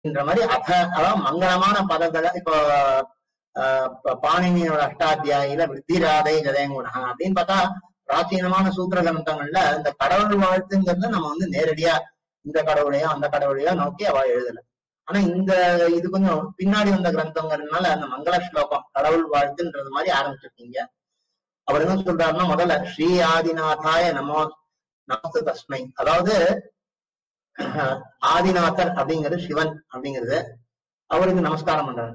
இந்த மாதிரி அத அதாவது மங்களமான பதங்களை இப்போ ஆஹ் ப- பாணினியோட அஷ்டாத்தியாயில விருத்திராதை ஜதயங்குணா அப்படின்னு பார்த்தா பிராச்சீனமான சூத்திர கிரந்தங்கள்ல இந்த கடவுள் வாழ்த்துங்கிறத நம்ம வந்து நேரடியா இந்த கடவுளையோ அந்த கடவுளையோ நோக்கி அவ எழுதல ஆனா இந்த இது கொஞ்சம் பின்னாடி வந்த கிரந்தங்கிறதுனால அந்த மங்கள ஸ்லோகம் கடவுள் வாழ்த்துன்றது மாதிரி ஆரம்பிச்சிருக்கீங்க அவர் என்ன சொல்றாருன்னா முதல்ல ஸ்ரீ ஆதிநாதாய நமோ நமஸ்து தஸ்மை அதாவது அஹ், ஆதிநாதர் அப்படிங்கிறது சிவன் அப்படிங்கிறது அவருக்கு நமஸ்காரம் பண்றாரு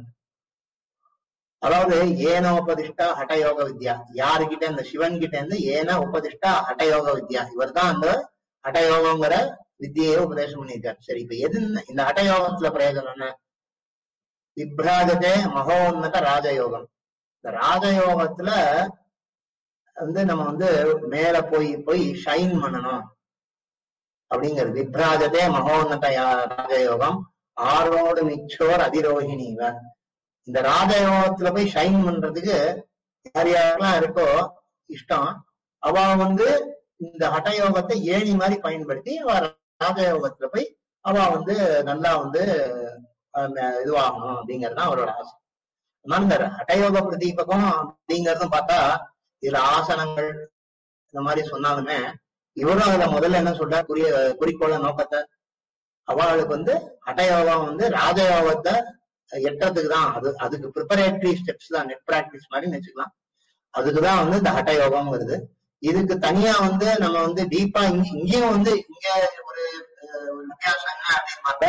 அதாவது ஏன உபதிஷ்டா ஹடயோக வித்யா யாருகிட்ட இந்த சிவன் கிட்ட இருந்து ஏன உபதிஷ்டா ஹடயோக வித்யா இவர் தான் அந்த ஹடயோகங்கிற வித்தியை உபதேசம் பண்ணியிருக்காரு சரி இப்ப எது இந்த ஹடயோகத்துல பிரயோஜனம் என்ன விப்ராஜதே மகோன்னத ராஜயோகம் இந்த ராஜயோகத்துல வந்து நம்ம வந்து மேல போய் போய் ஷைன் பண்ணணும் அப்படிங்கிறது விப்ராஜதே மகோன்னத யா- ராஜயோகம் ஆரோடு மிச்சோர் அதிரோகிணிவ இந்த ராஜயோகத்துல போய் ஷைன் பண்றதுக்கு யார் யாரெல்லாம் இருக்கோ இஷ்டம் அவ வந்து இந்த ஹடயோகத்தை ஏணி மாதிரி பயன்படுத்தி அவ ராஜயோகத்துல போய் அவ வந்து நல்லா வந்து ஆஹ் இதுவாகணும் அப்படிங்கிறது தான் அவரோட ஆசை அதனால இந்த ஹடயோக பிரதீபகம் அப்படிங்கறதும் பார்த்தா இதுல ஆசனங்கள் இந்த மாதிரி சொன்னாலுமே இவரும் அதுல முதல்ல என்ன சொல்றார் குறிய குறிக்கோள நோக்கத்தை அவளுக்கு வந்து ஹடயோகம் வந்து ராஜயோகத்தை எட்டுறதுக்கு தான் அது அதுக்கு ப்ரிப்பரேட்டரி ஸ்டெப்ஸ் தான் நெட் பிராக்டிஸ் மாதிரி வச்சுக்கலாம் அதுக்குதான் வந்து இந்த ஹடயோகம் வருது இதுக்கு தனியா வந்து நம்ம வந்து டீப்பா இங்க இங்கேயும் வந்து இங்க ஒரு அஹ், ஒரு வித்தியாசம் என்ன அப்படின்னு பார்த்தா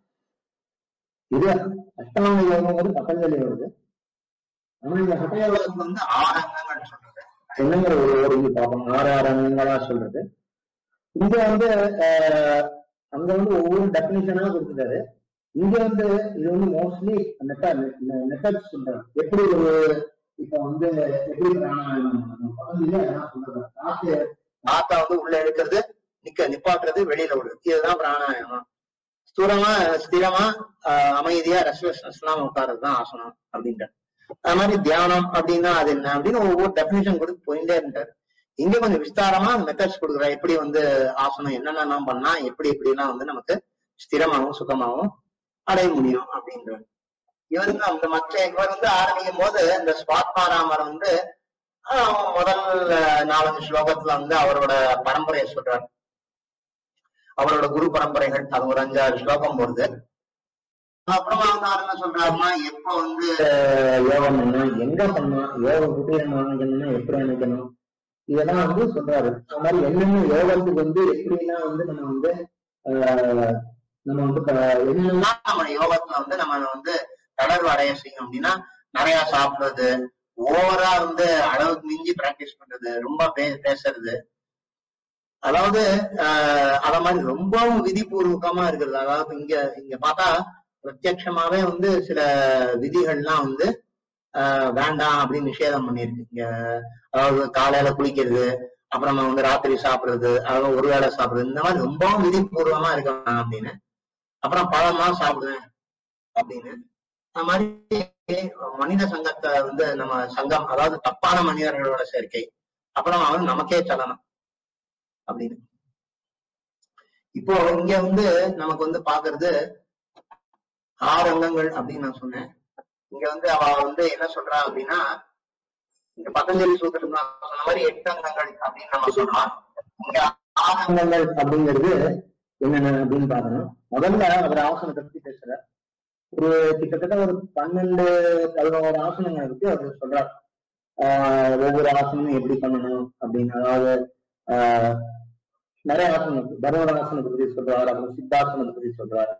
இது அஷ்டாங்க யோகம் வந்து பதஞ்சலி வருது ஆனா இந்த ஹடயோகத்துக்கு வந்து ஆறு அங்கங்கள் சொல்றது என்னங்கிற ஒரு ஒரு இது பார்ப்போம் ஆறு ஆறு அங்கங்களா சொல்றது இங்க வந்து அஹ், அங்க வந்து ஒவ்வொரு டெபினிஷனா கொடுத்துட்டாரு இங்க வந்து இது வந்து மோஸ்ட்லி மெத்தட்ஸ் சொல்றாங்க எப்படி ஒரு இப்ப வந்து எப்படி பிராணாயாமம் பண்ணணும்? பதஞ்சலி அதான் சொல்றாரு காத்து காத்தா வந்து உள்ள எடுக்கிறது நிக்க நிப்பாட்டுறது வெளியில விடுறது இதுதான் பிராணாயாமம் ஸ்தூரமா ஸ்திரமா ஆஹ் அமைதியா ரெஸ்ட்லெஸ்னஸ் எல்லாம் உட்கார்றது தான் ஆசனம் அப்படின்ட்டு அது மாதிரி தியானம் அப்படின்னா அது என்ன அப்படின்னு ஒவ்வொரு டெபினிஷன் கொடுத்து போயிட்டே இருந்தாரு இங்க கொஞ்சம் விஸ்தாரமா மெத்தட்ஸ் கொடுக்குறா எப்படி வந்து ஆசனம் என்னென்னலாம் பண்ணா எப்படி எப்படி எல்லாம் வந்து நமக்கு ஸ்திரமாகவும் சுகமாகவும் அடைய முடியும் அப்படின்றாரு இவருக்கு அந்த மற்ற இவர் வந்து ஆரம்பிக்கும் போது இந்த ஸ்வாத்மாராமர் வந்து ஆஹ், முதல் அஹ், நாலஞ்சு ஸ்லோகத்துல வந்து அவரோட பரம்பரையை சொல்றார் அவரோட குரு பரம்பரைகள் அது ஒரு அஞ்சாறு ஸ்லோகம் வருது அப்புறமா வந்து அவர் என்ன சொல்றாருன்னா எப்ப வந்து அஹ், யோகம் பண்ணணும் எங்க பண்ணணும் யோக குட்டீரம் அமைக்கணும்னா எப்படி அமைக்கணும் இதெல்லாம் வந்து சொல்றாரு அந்த மாதிரி என்னென்ன யோகத்துக்கு வந்து எப்படிலாம் வந்து நம்ம வந்து ஆஹ், நம்ம வந்து ப- என்னென்னலாம் நம்ம யோகத்துல வந்து நம்ம வந்து தளர்வு அடைய செய்யும் அப்படின்னா நிறைய சாப்பிடுறது ஓவரா வந்து அளவுக்கு மிஞ்சி பிராக்டிஸ் பண்றது ரொம்ப பே- பேசுறது அதாவது ஆஹ் அத மாதிரி ரொம்பவும் விதிபூர்வகமா இருக்கிறது அதாவது இங்க இங்க பார்த்தா பிரத்யட்சமாவே வந்து சில விதிகள்லாம் வந்து ஆஹ் வேண்டாம் அப்படின்னு நிஷேதம் பண்ணியிருக்கு இங்க அதாவது காலையில குளிக்கிறது அப்புறமா வந்து ராத்திரி சாப்பிடுறது அதாவது ஒரு வேளை சாப்பிடுறது இந்த மாதிரி ரொம்பவும் விதிபூர்வமா இருக்கலாம் அப்படின்னு அப்புறம் பழம்லாம் சாப்பிடுவேன் அப்படின்னு அந்த மாதிரி மனித சங்கத்தை வந்து நம்ம சங்கம் அதாவது தப்பான மனிதர்களோட சேர்க்கை அப்புறம் அவன் நமக்கே சலனம் அப்படின்னு இப்போ இங்க வந்து நமக்கு வந்து பாக்குறது ஆறு அங்கங்கள் அப்படின்னு நான் சொன்னேன் இங்க வந்து அவ வந்து என்ன சொல்றா அப்படின்னா இங்க பதஞ்சலி சூத்திரம் நான் சொன்ன மாதிரி எட்டு அங்கங்கள் அப்படின்னு நம்ம சொல்றோம் இங்க ஆறு அங்கங்கள் அப்படிங்கிறது என்னென்ன அப்படின்னு பாக்கணும் முதல்ல அவர் ஆசனத்தை பத்தி பேசுறார் ஒரு கிட்டத்தட்ட ஒரு பன்னெண்டு பதினோரு ஆசனங்கள் இருக்கு அவர் சொல்றார் ஆஹ் ஒவ்வொரு ஆசனமும் எப்படி பண்ணணும் அப்படின்னு அதாவது ஆஹ் நிறைய ஆசனம் இருக்கு தர்மராசனத்தை பத்தி சொல்றாரு அப்புறம் சித்தாசனத்தை பத்தி சொல்றாரு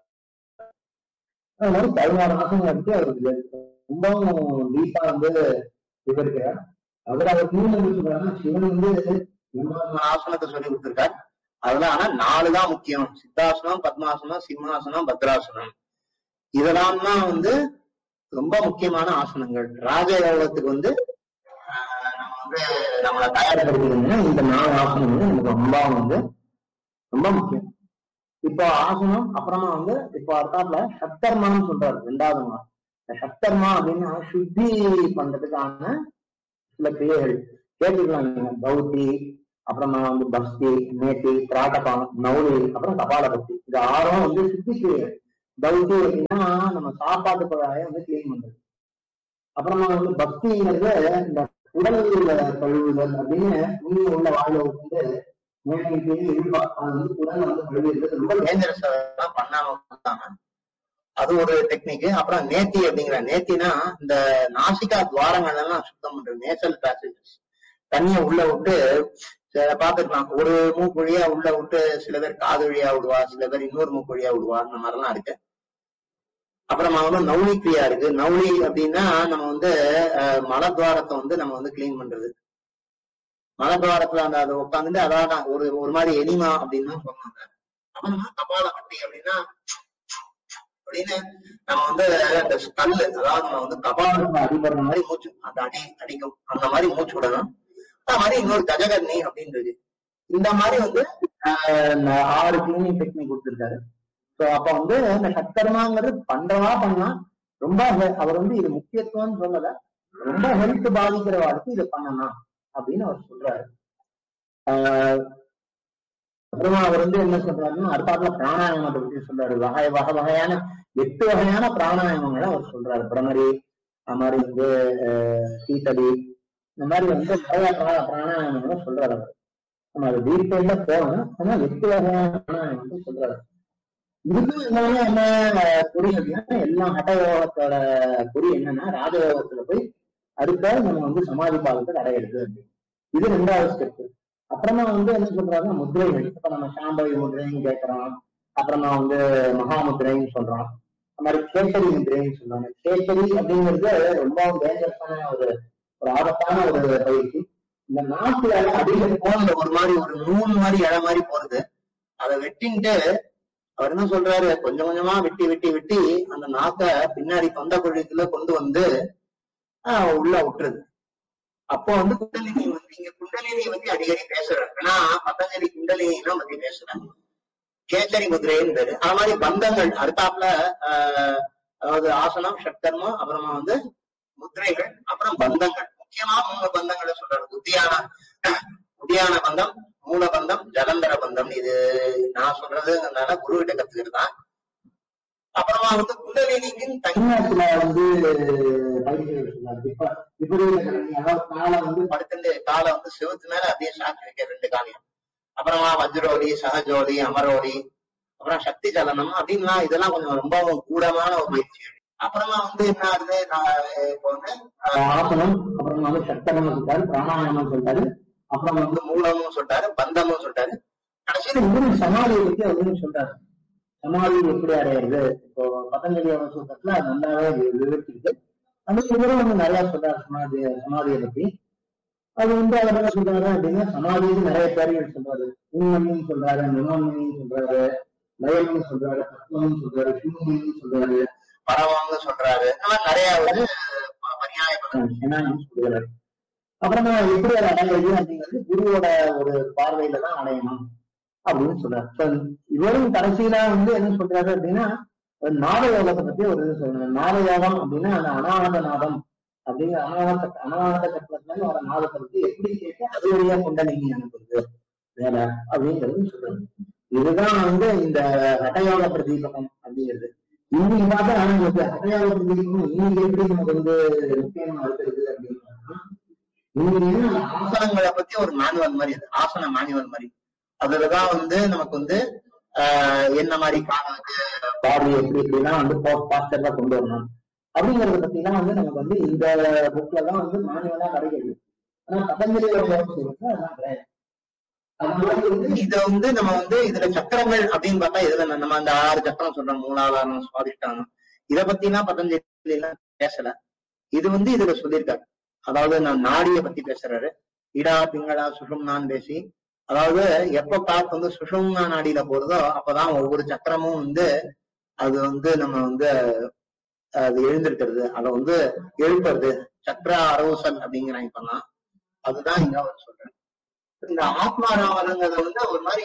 அது மாதிரி பதினாறு ஆசனங்கள் இருக்கு அவருக்கு ரொம்பவும் டீப்பா வந்து விவரிக்கிறார் அவர் அவர் மூணு வந்து சொல்றாருன்னா சிவன் வந்து எண்பது ஆசனத்தை சொல்லி கொடுத்திருக்கார் அதெல்லாம் ஆனா நாலு தான் முக்கியம் சித்தாசனம் பத்மாசனம் சிம்மாசனம் பத்ராசனம் இதெல்லாம் தான் வந்து ரொம்ப முக்கியமான ஆசனங்கள் ராஜயோகத்துக்கு வந்து ஆஹ், நம்ம வந்து நம்மளை தயார்படுத்திக்கணும்னா இந்த நாலு ஆசனம் வந்து நமக்கு ரொம்ப வந்து ரொம்ப முக்கியம் இப்போ ஆசனம் அப்புறமா வந்து இப்போ அடுத்தாப்புல சப்தர்மான்னு சொல்றாரு ரெண்டாவது மா இந்த சப்தர்மா அப்படின்னா சுத்தி பண்றதுக்கான சில கிரியைகள் கேட்டுக்கலாம் நீங்க பௌத்தி அப்புறமா வந்து பக்தி நேத்தி திராட்டகம் நௌலி அப்புறம் கபால பக்தி இது ஆறும் வந்து சித்தி கிரியைகள் பௌத்தி அப்படின்னா நம்ம சாப்பாட்டு குழாயை வந்து கிளீன் பண்றது அப்புறமா வந்து பக்திங்கிறது இந்த உடலில் கழுவுதல் அப்படின்னு உண்மை உள்ள வாழ்வை வந்து மேலே இழுப்பா அது வந்து உடல் வந்து கழுவுறது ரொம்ப டேஞ்சரஸ் எல்லாம் பண்ணாம கொடுத்தாங்க அது ஒரு டெக்னிக் அப்புறம் நேத்தி அப்படிங்கிற நேத்தினா இந்த நாசிகா துவாரங்கள் எல்லாம் சுத்தம் பண்றது நேசல் பேசேஜஸ் தண்ணிய உள்ள விட்டு சில பாத்துக்கலாம் ஒரு மூக்கு வழியா உள்ள விட்டு சில பேர் காது வழியா விடுவா சில பேர் இன்னொரு மூக்கு வழியா விடுவா அந்த மாதிரிலாம் இருக்கு அப்புறமா வந்து நவுளி கிரியா இருக்கு நவுளி அப்படின்னா நம்ம வந்து அஹ், மலத்வாரத்தை வந்து நம்ம வந்து கிளீன் பண்றது மலத்வாரத்துல அந்த அதை உட்காந்துட்டு அதான் ஒரு ஒரு மாதிரி எனிமா அப்படின்னு தான் சொன்னாங்க அப்புறமா கபால கட்டி அப்படின்னா அப்படின்னு நம்ம வந்து இந்த கல்லு அதாவது நம்ம வந்து கபாலத்துல அடிபடுற மாதிரி மூச்சு அந்த அடி அடிக்கும் அந்த மாதிரி மூச்சு விடணும் அந்த மாதிரி இன்னொரு கஜகர்ணி அப்படின்றது இந்த மாதிரி வந்து ஆஹ் இந்த ஆறு கிளீனிங் டெக்னிக் கொடுத்திருக்காரு சோ அப்ப வந்து இந்த சத்கர்மாங்கிறது பண்றவா பண்ணா ரொம்ப he- அவர் வந்து இது முக்கியத்துவம்னு சொல்லல ரொம்ப ஹெல்த் பாதிக்கிற வாழ்க்கை இதை பண்ணலாம் அப்படின்னு அவர் சொல்றாரு ஆஹ் அப்புறமா அவர் வந்து என்ன சொல்றாருன்னா அடுத்தாப்புல பிராணாயாமத்தை பத்தி சொல்றாரு வகை வகை வகையான எட்டு வகையான பிராணாயாமங்களை அவர் சொல்றாரு பிரமரி அது மாதிரி வந்து ஆஹ் சீத்தடி இந்த மாதிரி வந்து நிறைய பிர- பிராணாயாமங்களை சொல்றாரு அவர் நம்ம அது டீட்டெயில போகணும் ஆனா எட்டு வகையான பிராணாயாமம் வந்து சொல்றாரு இதுக்கும் எல்லாமே என்ன அஹ், குறி அப்படின்னா எல்லா ஹட்டயோகத்தோட குறி என்னன்னா ராஜயோகத்துல போய் அடுத்த நம்ம வந்து சமாதி பாதத்தை அடையிறது அப்படின்னு இது ரெண்டாவது ஸ்டெப் அப்புறமா வந்து என்ன சொல்றாங்க முத்திரைகள் இப்ப நம்ம சாம்பவி முத்திரைன்னு கேட்கறோம் அப்புறமா வந்து மகாமுத்திரைன்னு சொல்றோம் அந்த மாதிரி கேசரி முத்திரைன்னு சொல்றாங்க கேசரி அப்படிங்கிறது ரொம்ப டேஞ்சரஸான ஒரு ஒரு ஆபத்தான ஒரு பயிற்சி இந்த நாட்டுல அடியில போன்ல ஒரு மாதிரி ஒரு நூல் மாதிரி இலை மாதிரி போறது அதை வெட்டின்ட்டு அவர் என்ன சொல்றாரு கொஞ்சம் கொஞ்சமா வெட்டி வெட்டி வெட்டி அந்த நாக்க பின்னாடி தொண்டை குழிக்குள்ள கொண்டு வந்து ஆஹ் உள்ள விட்டுருது அப்போ வந்து குண்டலினி வந்து இங்க குண்டலினி வந்து அடிக்கடி பேசுறாரு ஏன்னா பதஞ்சலி குண்டலினிலாம் பத்தி பேசுறாங்க கேசரி முதிரைன்னு பேரு அது மாதிரி பந்தங்கள் அடுத்தாப்புல ஆஹ் அதாவது ஆசனம் ஷட்கர்மம் அப்புறமா வந்து முத்திரைகள் அப்புறம் பந்தங்கள் முக்கியமா மூணு பந்தங்களை சொல்றாரு உத்தியான உத்தியான பந்தம் மூலபந்தம் ஜலந்தர பந்தம் இது நான் சொல்றதுனால குரு கிட்ட கத்துக்கிட்டுதான் அப்புறமா வந்து குண்டலினிக்கும் தனி தமிழ்நாட்டுல வந்து பயிற்சிகள் சொன்னாரு இப்ப விபரீத கரணி அதாவது காலை வந்து படுத்துட்டு காலை வந்து செவுத்து மேல அப்படியே சாட்சி வைக்க ரெண்டு காலையும் அப்புறமா வஜ்ரோலி சகஜோலி அமரோலி அப்புறம் சக்தி சலனம் அப்படின்லாம் இதெல்லாம் கொஞ்சம் ரொம்பவும் கூடமான ஒரு பயிற்சி அப்புறமா வந்து என்ன ஆகுது நான் இப்போ வந்து அஹ், ஆசனம் அப்புறம் வந்து சக்கரம் சொல்லிட்டாரு பிராணாயாமம் சொல்லிட்டாரு அப்புறம் வந்து வந்து மூலமும் சொல்லிட்டாரு பந்தமும் சொல்லிட்டாரு கடைசியில இன்னும் சமாதியை பத்தி அவர் சொல்றாரு சமாதி எப்படி அடையிறது இப்போ பதஞ்சலி யோக சூத்திரத்துல அது நல்லாவே வி- விவரிச்சிருக்கு அந்த இவரும் வந்து நிறைய சொல்றாரு சமாதி சமாதியை பத்தி அது வந்து அவர் என்ன சொல்றாரு அப்படின்னா சமாதிக்கு நிறைய பேர்கள் சொல்றாரு உண்மணின்னு சொல்றாரு நிர்மணின்னு சொல்றாரு லயம்னு சொல்றாரு பத்மன்னு சொல்றாரு சிம்மன்னு சொல்றாரு பரவம்னு சொல்றாரு இந்த மாதிரி நிறைய வந்து பரியாய பதம் என்னன்னு சொல்றாரு அப்புறமா எப்படி அதை அடையிறது அப்படிங்கிறது குருவோட ஒரு பார்வையில தான் அடையணும் அப்படின்னு சொல்றாரு So, இவரும் கடைசியில வந்து என்ன சொல்றாரு அப்படின்னா ஒரு நாத யோகத்தை பத்தி ஒரு இது சொல்றாரு நாத யோகம் அப்படின்னா அந்த அனாத நாதம் அப்படிங்கிற அனாத அனாத சக்கரத்துல வர நாதத்தை பத்தி எப்படி கேட்டு அது வழியா குண்டலினி அனுப்புறது வேற அப்படிங்கிறது சொல்றாரு இதுதான் வந்து இந்த ஹட்டயோக பிரதீபகம் அப்படிங்கிறது இன்னைக்கு பார்த்தா நமக்கு ஹட்டயோக பிரதீபகம் இன்னைக்கு எப்படி நமக்கு வந்து முக்கியமா இருக்கிறது அப்படின்னா இன்னைக்கு என்ன ஆசனங்களை பத்தி ஒரு மேனுவல் மாதிரி அது ஆசன மேனுவல் மாதிரி அதுலதான் வந்து நமக்கு வந்து ஆஹ் என்ன மாதிரி காலம் பாடி எப்படி எப்படிலாம் வந்து பாஸ்டர்ல கொண்டு வரணும் அப்படிங்கறத பத்தி எல்லாம் வந்து நமக்கு வந்து இந்த புக்ல தான் வந்து மேனுவலா கிடைக்குது ஆனா பதஞ்சலி யோகம் சொல்றது அதெல்லாம் கிடையாது அது மாதிரி வந்து இத வந்து நம்ம வந்து இதுல சக்கரங்கள் அப்படின்னு பார்த்தா இதுல நம்ம அந்த ஆறு சக்கரம் சொல்றோம் மூலாதாரம் சுவாதிஷ்டானம் இத பத்தி எல்லாம் பதஞ்சலி எல்லாம் பேசல இது வந்து இதுல சொல்லியிருக்காரு அதாவது நான் நாடிய பத்தி பேசுறாரு இடா பிங்களா சுஷும்னான்னு பேசி அதாவது எப்ப காத்து வந்து சுஷும்னா நாடியில போறதோ அப்பதான் ஒவ்வொரு சக்கரமும் வந்து அது வந்து நம்ம வந்து அது எழுந்திருக்கிறது அதை வந்து எழுப்புறது சக்கர அரவுசல் அப்படிங்கிறாங்க இப்பெல்லாம் அதுதான் இங்க அவர் சொல்றாரு இந்த ஆத்மா ராவணங்கிறத வந்து ஒரு மாதிரி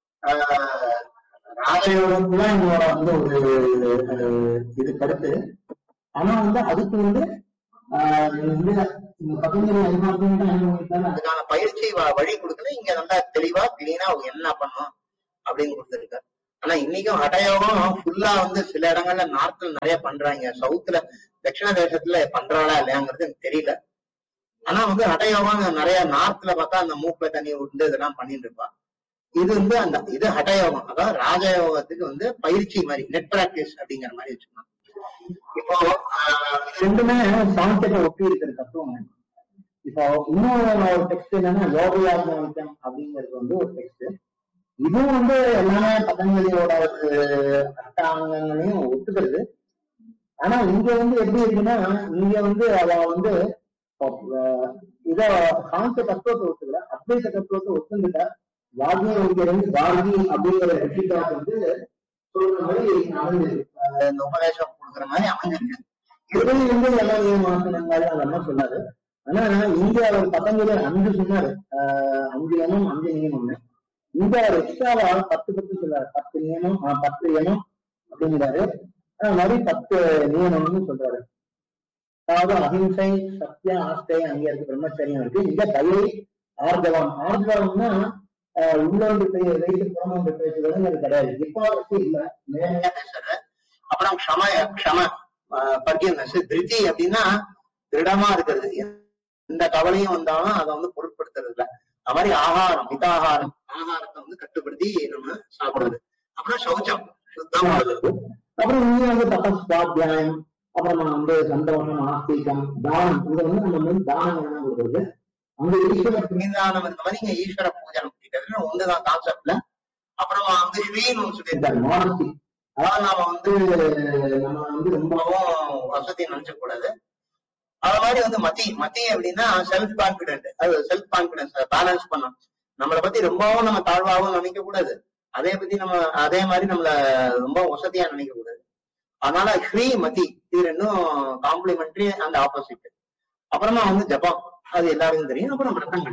ஆஹ், ராஜயோகத்துல என்னோட வந்து ஒரு அஹ், இது கருத்து ஆனா வந்து அதுக்கு வந்து ஆஹ், இது வந்து இந்த பதஞ்சலி அதிகாரத்தையும் என்ன பண்ணிருக்காரு அதுக்கான பயிற்சி வ- வழி கொடுக்கல இங்க நல்லா தெளிவா கிளீனா அவங்க என்ன பண்ணும் அப்படின்னு கொடுத்துருக்காரு ஆனா இன்னைக்கும் ஹடயோகம் ஃபுல்லா வந்து சில இடங்கள்ல நார்த்ல நிறைய பண்றாங்க சவுத்துல தட்சிண தேசத்துல பண்றாளா இல்லையாங்கிறது எனக்கு தெரியல ஆனா வந்து ஹடயோகம் நிறைய நார்த்ல பார்த்தா அந்த மூக்குல தண்ணி விட்டு இதெல்லாம் பண்ணிட்டு இருப்பா இது வந்து அந்த இது ஹடயோகம் அதாவது ராஜயோகத்துக்கு வந்து பயிற்சி மாதிரி நெட் பிராக்டிஸ் அப்படிங்கிற மாதிரி வச்சுக்கணும் இப்போ ஆஹ், ரெண்டுமே சாங்கியத்தை ஒட்டி இருக்கிற தத்துவம் இப்போ இன்னும் ஒரு டெக்ஸ்ட் என்னன்னா யோகயாத்மம் அப்படிங்கிறது வந்து ஒரு டெக்ஸ்ட் இதுவும் வந்து எல்லாமே பதஞ்சலியோட ஒரு அட்டாங்கங்களையும் ஒத்துக்கிறது ஆனா இங்க வந்து எப்படி இருக்குன்னா இங்க வந்து அவ வந்து அஹ், இத சாந்த தத்துவத்தை ஒத்துக்கல அத்வைத தத்துவத்தை ஒத்துக்கிட்ட வாகி இங்க இருந்து வாகி அப்படிங்கிற ரிஷிகாஸ் வந்து சொல்ற மாதிரி அமைஞ்சிருக்கு ஆஹ், இந்த உபதேசம் கொடுக்குற மாதிரி அமைஞ்சிருக்கு இதுல வந்து எல்லாம் மாசனங்கள் அதெல்லாம் சொன்னாரு ஆனா இங்க அவர் பத்தொன்பது அஞ்சு சொன்னாரு ஆஹ் அஞ்சு எண்ணம் அஞ்சு நியமம்னு இங்க அவர் எக்ஸ்ட்ராவா பத்து பத்து சொல்றாரு பத்து நியமம் ஆஹ் பத்து எண்ணம் அப்படிங்கிறாரு ஆஹ் மாதிரி பத்து நியமம்னு சொல்றாரு அதாவது அஹிம்சை சத்திய ஆஸ்தை அங்க இருக்கு பிரம்மச்சரியம் இருக்கு இங்க தயை ஆர்ஜவம் ஆர்ஜவம்னா ஆஹ் உள்ளோண்டு பெய்- வைத்து புறமோண்டு பேசுறதுன்னு அது கிடையாது இப்போ வரைக்கும் இல்ல நேரடியா பேசுறது அப்புறம் க்ஷம க்ஷம பர்கியனஸ் திருப்தி அப்படின்னா திருடமா இருக்கிறது எந்த கவலையும் வந்தாலும் அதை வந்து பொருட்படுத்துறது இல்ல அது மாதிரி ஆகாரம் மிதாகாரம் ஆகாரத்தை வந்து கட்டுப்படுத்தி நம்ம சாப்பிடுறது அப்புறம் சௌச்சம் சுத்தமா இருக்கிறது அப்புறம் இங்க வந்து தபஸ் சுவாத்தியாயம் அப்புறம் நான் வந்து சந்தோஷம் ஆஸ்திகம் தானம் இங்க வந்து நம்ம வந்து தானம் என்ன கொடுக்குறது அங்க ஈஸ்வர மீதானம் இருக்க மாதிரி இங்க ஈஸ்வர பூஜனம் கிட்டத்தட்ட ஒண்ணுதான் கான்செப்ட்ல அப்புறமா வந்து ஸ்ரீன்னு சொல்லியிருக்காரு மானசி அதாவது நாம வந்து நம்ம வந்து ரொம்பவும் வசதி நினைச்ச கூடாது அது மாதிரி வந்து மத்தி மத்தி அப்படின்னா செல்ஃப் கான்பிடென்ட் அது செல்ஃப் கான்பிடன்ஸ் பேலன்ஸ் பண்ணணும் நம்மளை பத்தி ரொம்பவும் நம்ம தாழ்வாகவும் நினைக்க கூடாது அதே பத்தி நம்ம அதே மாதிரி நம்மள ரொம்ப வசதியா நினைக்க கூடாது அதனால ஸ்ரீ மதி இது ரெண்டும் காம்ப்ளிமெண்ட்ரி அந்த ஆப்போசிட் அப்புறமா வந்து ஜபம் அது எல்லாருக்கும் தெரியும் அப்புறம் விரதங்கள்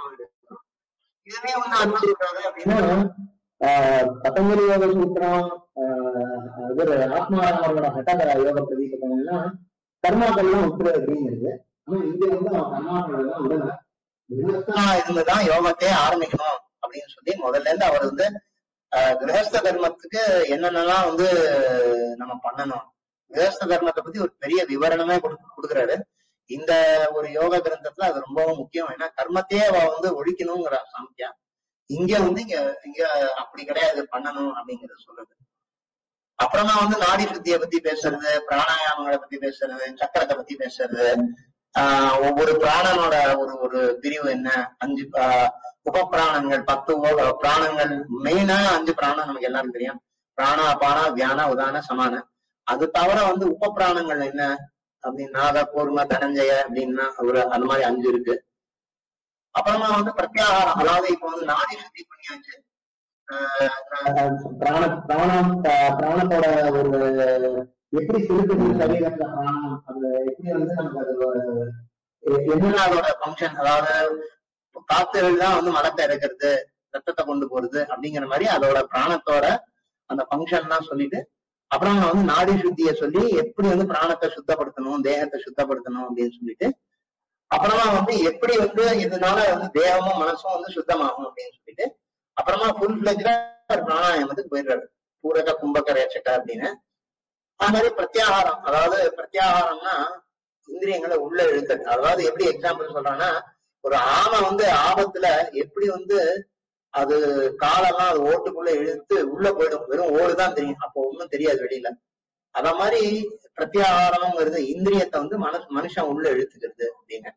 இதுவே வந்து அன்பு சொல்றாரு அப்படின்னா ஆஹ் பதஞ்சலி யோக சூத்திரம் ஆஹ் இவர் ஆத்மாராமரோட ஹட்டகர யோக பிரதீபங்கள்லாம் கர்மாக்கள்லாம் விட்டுரு அப்படிங்கிறது ஆனா இங்க வந்து அவன் கர்மாக்கள் எல்லாம் விடல கிரகஸ்தனா இருந்துதான் யோகத்தையே ஆரம்பிக்கணும் அப்படின்னு சொல்லி முதல்ல இருந்து அவர் வந்து ஆஹ், கிரகஸ்த தர்மத்துக்கு என்னென்னலாம் வந்து நம்ம பண்ணணும் கிரகஸ்த தர்மத்தை பத்தி ஒரு பெரிய விவரணமே கொடு- கொடுக்குறாரு இந்த ஒரு யோக கிரந்தத்துல அது ரொம்பவும் முக்கியம் ஏன்னா கர்மத்தையே அவ வந்து ஒழிக்கணுங்கிற சாமியா இங்க வந்து இங்க இங்க அப்படி கிடையாது பண்ணணும் அப்படிங்கறது சொல்றது அப்புறமா வந்து நாடி சுத்தியை பத்தி பேசுறது பிராணாயாமங்களை பத்தி பேசுறது சக்கரத்தை பத்தி பேசுறது ஆஹ் ஒவ்வொரு பிராணனோட ஒரு ஒரு பிரிவு என்ன அஞ்சு ஆஹ் உபப்பிராணங்கள் பத்து ஓ- பிராணங்கள் மெயினா அஞ்சு பிராணம் நமக்கு எல்லாருக்கும் தெரியும் பிராணா அபானா வியானா உதான சமான அது தவிர வந்து உபப்பிராணங்கள் என்ன அப்படின்னா கூர்ம தனஞ்சய அப்படின்னா ஒரு அந்த மாதிரி அஞ்சு இருக்கு அப்புறமா வந்து பிரத்யாகாரம் அதாவது இப்ப வந்து நாடி சுத்தி பண்ணியாச்சு ஆஹ் ஆஹ் பிராண பிராணம் ஆஹ் பிராணத்தோட ஒரு எப்படி திருப்பதி சரீரத்துல பிராணம் அது எப்படி வந்து நமக்கு அது எ- என்ன என்னென்ன அதோட ஃபங்க்ஷன் அதாவது காத்துகள் தான் வந்து மலத்தை இறக்கிறது ரத்தத்தை கொண்டு போறது அப்படிங்கிற மாதிரி அதோட பிராணத்தோட அந்த ஃபங்க்ஷன் தான் சொல்லிட்டு அப்புறம் நான் வந்து நாடி சுத்திய சொல்லி எப்படி வந்து பிராணத்தை சுத்தப்படுத்தணும் தேகத்தை சுத்தப்படுத்தணும் அப்படின்னு சொல்லிட்டு அப்புறமா வந்து எப்படி வந்து இதனால வந்து தேகமும் மனசும் வந்து சுத்தமாகும் அப்படின்னு சொல்லிட்டு அப்புறமா ஃபுல் பிளஜ்ல பிராணாயாமத்துக்கு போயிடுறாரு பூரக கும்பக ரேச்சக அப்படின்னு அது மாதிரி பிரத்யாகாரம் அதாவது பிரத்யாகாரம்னா இந்திரியங்களை உள்ள இழுக்கிறது அதாவது எப்படி எக்ஸாம்பிள் சொல்றாங்கன்னா ஒரு ஆமை வந்து ஆபத்துல எப்படி வந்து அது காலெல்லாம் அது ஓட்டுக்குள்ள இழுத்து உள்ள போயிடும் வெறும் ஓடுதான் தெரியும் அப்போ ஒண்ணும் தெரியாது வெளியில அத மாதிரி பிரத்யாகாரம்ங்கிறது இந்திரியத்தை வந்து மனசு மனுஷன் உள்ள இழுத்துக்கிறது அப்படின்னு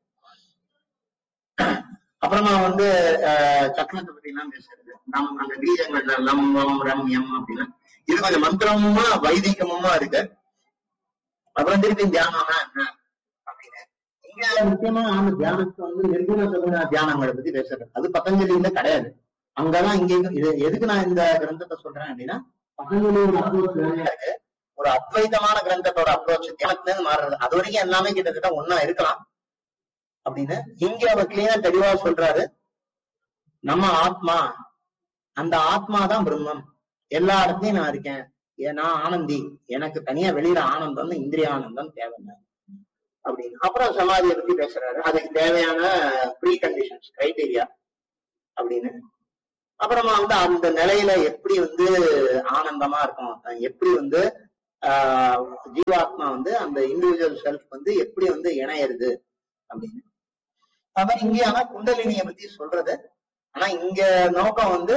அப்புறமா வந்து அஹ், சக்கரத்தை பத்தி எல்லாம் பேசுறது நம் அந்த பீஜங்கள்ல லம் வம் ரம் எம் அப்படின்னு இது கொஞ்சம் மந்திரமுமா வைதிகமுமா இருக்கு அப்புறம் திருப்பி தியானம்னா என்ன அப்படின்னு இங்க முக்கியமா அந்த தியானத்தை வந்து நிர்குண சகுண தியானங்களை பத்தி பேசுறது அது பதஞ்சலியில கிடையாது அங்கதான் இங்க இது எதுக்கு நான் இந்த கிரந்தத்தை சொல்றேன் அப்படின்னா பதஞ்சலியோட approach வேறையா இருக்கு. ஒரு அத்வைதமான கிரந்தத்தோட அப்ரோச் தியானத்துல இருந்து மாறுறது அது வரைக்கும் எல்லாமே கிட்டத்தட்ட ஒண்ணா இருக்கலாம் அப்படின்னு இங்க அவர் கிளீனா தெளிவா சொல்றாரு நம்ம ஆத்மா அந்த ஆத்மா தான் பிரம்மம் எல்லா இடத்துலயும் நான் இருக்கேன் ஏ- நான் ஆனந்தி எனக்கு தனியா வெளியில ஆனந்தம் இந்திரிய ஆனந்தம் தேவையில்லை அப்படின்னு அப்புறம் சமாதியை பத்தி பேசுறாரு அதுக்கு தேவையான ப்ரீ கண்டிஷன்ஸ் கிரைட்டீரியா அப்படின்னு அப்புறமா வந்து அந்த நிலையில எப்படி வந்து ஆனந்தமா இருக்கும் எப்படி வந்து ஆஹ் ஜீவாத்மா வந்து அந்த இண்டிவிஜுவல் செல்ஃப் வந்து எப்படி வந்து இணையிறது அப்படின்னு அது மாதிரி இங்கே ஆனா குண்டலினிய பத்தி சொல்றது ஆனா இங்க நோக்கம் வந்து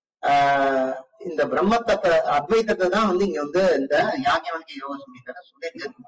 ஆஹ் இந்த பிரம்மத்தத்தை அத்வைத்தத்தை தான் வந்து இங்க வந்து இந்த யாக்கியவனுக்கு யோக சமீதத்தை சொல்லியிருக்கு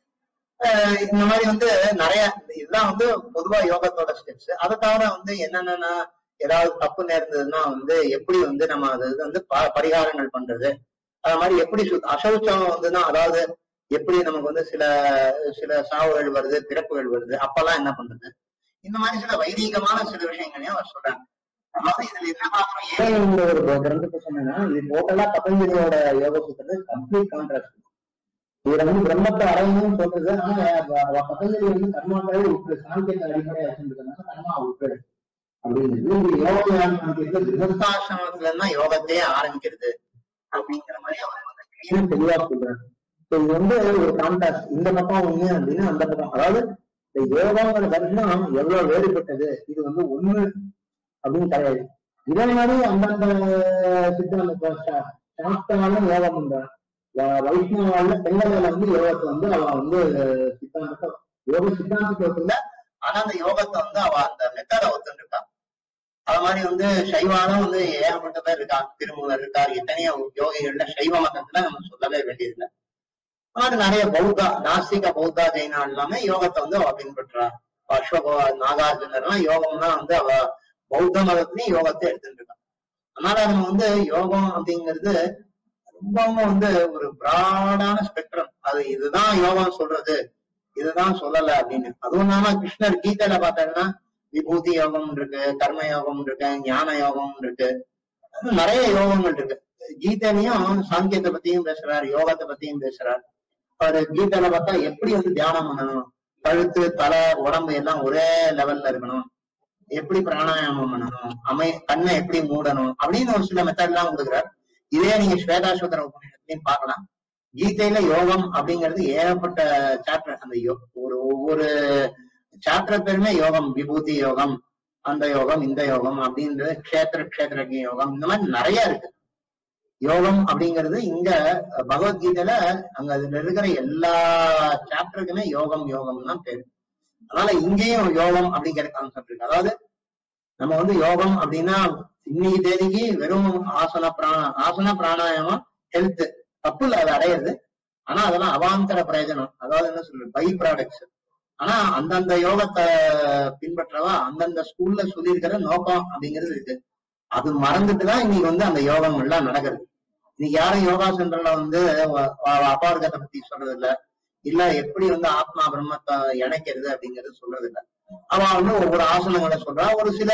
ஆஹ் இந்த மாதிரி வந்து நிறைய இதுதான் வந்து பொதுவா யோகத்தோட ஸ்டெப்ஸ் அதை தவிர வந்து என்னென்ன ஏதாவது தப்பு நேர்ந்ததுன்னா வந்து எப்படி வந்து நம்ம அது இது வந்து ப- பரிகாரங்கள் பண்றது அது மாதிரி எப்படி சுத்- அசௌச்சம் வந்துன்னா அதாவது எப்படி நமக்கு வந்து சில சில சாவுகள் வருது பிறப்புகள் வருது அப்பெல்லாம் என்ன பண்றது இந்த மாதிரி சில வைதீகமான சில விஷயங்களையும் அவர் சொல்றாங்க அதாவது இதுல என்ன பாக்குறோம் ஏன் ஏன் இந்த ஒரு கிரந்தத்தை சொன்னேன்னா இது டோட்டலா பதஞ்சலியோட யோக சூத்திரத்தை கம்ப்ளீட் கான்ட்ராஸ்ட் இதுல வந்து பிரம்மத்தை அடையணும்னு சொல்றது ஆனா வ- வ- பதஞ்சலி வந்து கர்மாக்களை விட்டு சாங்கியத்தை அடிப்படையா வச்சிருக்கிறதுனால கர்மா விட்டுடு அப்படின்னு இது யோக ஞான சாங்கியத்துல கிரகஸ்தாசிரமத்துல இருந்தா யோகத்தையே ஆரம்பிக்கிறது அப்படிங்கிற மாதிரி அவர் வந்து clear இன்னும் தெளிவா சொல்றேன் So இது வந்து ஒரு கான்ட்ராஸ்ட் இந்த பக்கம் ஒண்ணு அப்படின்னு அந்த பக்கம் அதாவது இந்த யோகாங்கிற தரிசனம் எவ்வளவு வேறுபட்டது இது வந்து ஒண்ணு அப்படின்னு கிடையாது இதே மாதிரி அந்தந்த சித்தம் சாஸ்திரமான யோகம் பண்றான் வ- வைஷ்ணவால பெண்களை வந்து யோகத்தை வந்து அவன் வந்து சித்தாந்தத்தை யோக சித்தாந்தத்தை இல்ல ஆனா அந்த யோகத்தை வந்து அவ அந்த மெத்தட ஒத்துன்னு இருக்கா அது மாதிரி வந்து சைவாலும் வந்து ஏகப்பட்ட பேர் இருக்கா திருமூலர் இருக்கார் எத்தனையோ யோகிகள்ல சைவ மதத்துல நம்ம சொல்லவே வேண்டியதில்லை அது நிறைய பௌத்தா நாஸ்திக பௌத்தா ஜெயினா எல்லாமே யோகத்தை வந்து அவ பின்பற்றா அஸ்வகோ நாகார்ஜுனர் எல்லாம் யோகம்னா வந்து அவ பௌத்த மதத்திலையும் யோகத்தை எடுத்துட்டு இருக்கா அதனால நம்ம வந்து யோகம் அப்படிங்கிறது ரொம்பவும் வந்து ஒரு பிராடான ஸ்பெக்ட்ரம் அது இதுதான் யோகம் சொல்றது இதுதான் சொல்லல அப்படின்னு அதுவும் இல்லாம கிருஷ்ணர் கீதையில பார்த்தோம்னா விபூதி யோகம் இருக்கு கர்ம யோகம் இருக்கு ஞான யோகம் இருக்கு அது நிறைய யோகங்கள் இருக்கு கீதையிலையும் சாங்கியத்தை பத்தியும் பேசுறார் யோகத்தை பத்தியும் பேசுறார் அவரு கீதையில பார்த்தா எப்படி வந்து தியானம் பண்ணணும் கழுத்து தலை உடம்பு எல்லாம் ஒரே லெவல்ல இருக்கணும் எப்படி பிராணாயாமம் பண்ணணும் அமை கண்ணை எப்படி மூடணும் அப்படின்னு ஒரு சில மெத்தட் எல்லாம் கொடுக்குறார் இதே நீங்க ஸ்வேதாஸ்வதர உபநிஷத்துலயும் பார்க்கலாம் கீதையில யோகம் அப்படிங்கிறது ஏகப்பட்ட சாப்டர் அந்த யோ- ஒரு ஒவ்வொரு சாப்டர் பேருமே யோகம் விபூதி யோகம் அந்த யோகம் இந்த யோகம் அப்படின்றது க்ஷேத்திர க்ஷேத்திரஜ யோகம் இந்த மாதிரி நிறைய இருக்கு யோகம் அப்படிங்கிறது இங்க பகவத்கீதையில அங்க அதுல இருக்கிற எல்லா சாப்டருக்குமே யோகம் யோகம் தான் பேரு அதனால இங்கேயும் யோகம் அப்படிங்கிற கான்செப்ட் இருக்கு அதாவது நம்ம வந்து யோகம் அப்படின்னா இன்னைக்கு தேதிக்கு வெறும் ஆசன பிராண ஆசன பிராணாயாமம் ஹெல்த் தப்பு இல்ல அதை அடையிறது ஆனா அதெல்லாம் அவாந்தர பிரயோஜனம் அதாவது என்ன சொல்றது பை ப்ராடக்ட்ஸ் ஆனா அந்தந்த யோகத்தை பின்பற்றவா அந்தந்த ஸ்கூல்ல சொல்லியிருக்கிற நோக்கம் அப்படிங்கிறது இருக்கு அது மறந்துட்டுதான் இன்னைக்கு வந்து அந்த யோகம் எல்லாம் நடக்குது இன்னைக்கு யாரும் யோகா சென்டர்ல வந்து வ- வ- அபார்கத்தை பத்தி சொல்றது இல்ல இல்ல எப்படி வந்து ஆத்மா பிரம்மத்தை இணைக்கிறது அப்படிங்கறது சொல்றது இல்ல அவ வந்து ஒவ்வொரு ஆசனங்களை சொல்றா ஒரு சில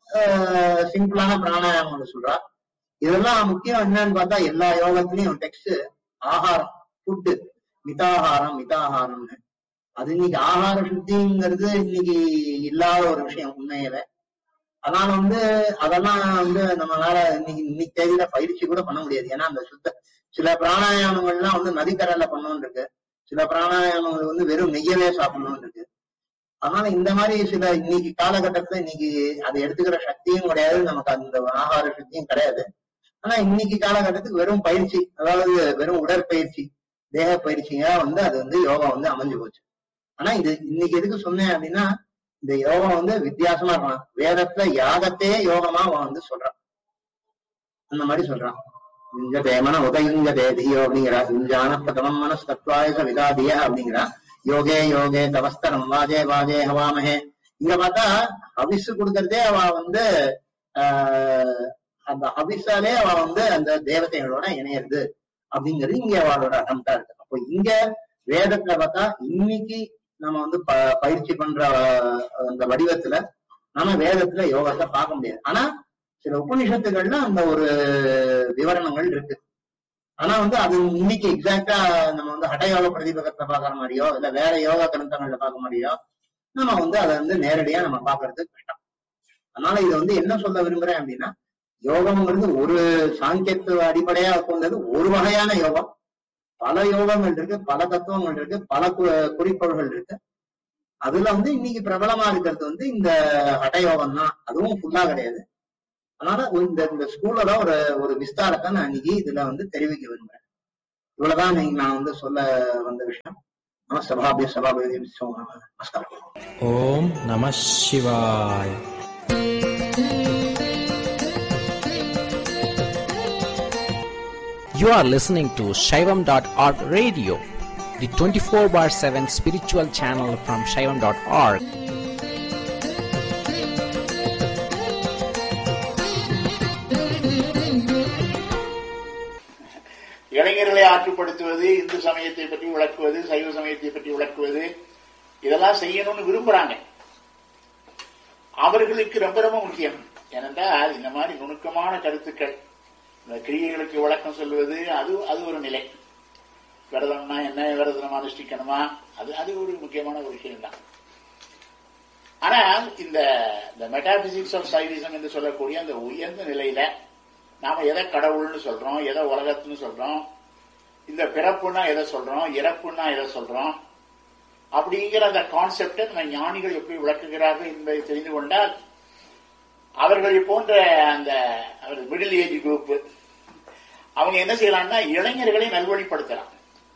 சிம்பிளான பிராணாயாமங்களை சொல்றா இதெல்லாம் முக்கியம் என்னன்னு பார்த்தா எல்லா யோகத்திலயும் டெக்ஸ்ட் ஆகாரம் ஃபுட்டு மிதாகாரம் மிதாகாரம்னு அது இன்னைக்கு ஆகார சுத்திங்கிறது இன்னைக்கு இல்லாத ஒரு விஷயம் உண்மையில அதனால வந்து அதெல்லாம் வந்து நம்மளால இன்னைக்கு இன்னைக்கு தேதியில பயிற்சி கூட பண்ண முடியாது ஏன்னா அந்த சுத்த சில பிராணாயாமங்கள்லாம் வந்து நதிக்கடல்ல பண்ணணும்னு இருக்கு சில பிராணாயாமங்கள் வந்து வெறும் நெய்யவே சாப்பிடணும்னு இருக்கு அதனால இந்த மாதிரி சில இன்னைக்கு காலகட்டத்துல இன்னைக்கு அதை எடுத்துக்கிற சக்தியும் கிடையாது நமக்கு அந்த ஆகார சக்தியும் கிடையாது ஆனா இன்னைக்கு காலகட்டத்துக்கு வெறும் பயிற்சி அதாவது வெறும் உடற்பயிற்சி தேக பயிற்சியா வந்து அது வந்து யோகா வந்து அமைஞ்சு போச்சு ஆனா இது இன்னைக்கு எதுக்கு சொன்னேன் அப்படின்னா இந்த யோகம் வந்து வித்தியாசமா இருக்கலாம் வேதத்துல யாகத்தையே யோகமா அவன் வந்து சொல்றான் அந்த மாதிரி சொல்றான் இங்க தேமன உதயுங்க தேதியோ அப்படிங்கிறா இஞ்சான பிரதமம் மனஸ்தத்வாயச விதாதிய அப்படிங்கிறா யோகே யோகே தவஸ்தரம் வாஜே வாஜே ஹவாமஹே இங்க பார்த்தா ஹவிஸ் கொடுக்கறதே அவ வந்து ஆஹ் அந்த ஹவிஸாலே அவ வந்து அந்த தேவதைகளோட இணையிறது அப்படிங்கிறது இங்க அவளோட அட்டம்ப்டா இருக்கு அப்போ இங்க வேதத்துல பார்த்தா இன்னைக்கு நம்ம வந்து ப- பயிற்சி பண்ற அஹ், அந்த வடிவத்துல நம்ம வேதத்துல யோகத்தை பார்க்க முடியாது ஆனா சில உபநிஷத்துகள்ல அந்த ஒரு விவரணங்கள் இருக்கு ஆனா வந்து அது இன்னைக்கு எக்ஸாக்டா நம்ம வந்து ஹடயோக பிரதிபகத்தை பாக்குற மாதிரியோ இல்ல வேற யோகா கிரந்தங்கள்ல பார்க்க மாதிரியோ நம்ம வந்து அதை வந்து நேரடியா நம்ம பாக்குறது கஷ்டம் அதனால இது வந்து என்ன சொல்ல விரும்புறேன் அப்படின்னா யோகம்ங்கிறது ஒரு சாங்கியத்துவ அடிப்படையா கொண்டது ஒரு வகையான யோகம் பல யோகங்கள் இருக்கு பல தத்துவங்கள் இருக்கு பல கு- குறிக்கோள்கள் இருக்கு அதுல வந்து இன்னைக்கு பிரபலமா இருக்கிறது வந்து இந்த ஹடயோகம் தான் அதுவும் ஃபுல்லா கிடையாது அதனால ஒரு- இந்த இந்த ஸ்கூல்ல தான் ஒரு ஒரு விஸ்தாரத்தை நான் இன்னைக்கு இதுல வந்து தெரிவிக்க விரும்புறேன் இவ்வளவுதான் இன்னைக்கு நான் வந்து சொல்ல வந்த விஷயம் நம சபாபிய சபாபதி நமஸ்காரம் ஓம் நம சிவாய் You are listening to Shaivam.org radio, the 24 bar 7 spiritual channel from Shaivam.org. இளைஞர்களை ஆற்றுப்படுத்துவது இந்து சமயத்தை பற்றி விளக்குவது சைவ சமயத்தை பற்றி விளக்குவது இதெல்லாம் செய்யணும்னு விரும்புறாங்க அவர்களுக்கு ரொம்ப ரொம்ப முக்கியம் ஏனென்றால் இந்த மாதிரி நுணுக்கமான கருத்துக்கள் இந்த கிரியைகளுக்கு விளக்கம் சொல்வது அது அது ஒரு நிலை விரதம்னா என்ன விரதம் அனுஷ்டிக்கணுமா அது அது ஒரு முக்கியமான ஒரு விஷயம் தான் ஆனால் இந்த இந்த மெட்டாபிசிக்ஸ் ஆஃப் சைவிசம் என்று சொல்லக்கூடிய அந்த உயர்ந்த நிலையில நாம எதை கடவுள்னு சொல்றோம் எதை உலகத்துன்னு சொல்றோம் இந்த பிறப்புன்னா எதை சொல்றோம் இறப்புன்னா எதை சொல்றோம் அப்படிங்கிற அந்த கான்செப்டை நம்ம ஞானிகள் எப்படி விளக்குகிறார்கள் என்பதை தெரிந்து கொண்டால் அவர்கள் போன்ற அந்த மிடில் ஏஜ் குரூப் அவங்க என்ன செய்யலாம்னா இளைஞர்களை நல்வழிப்படுத்தலாம்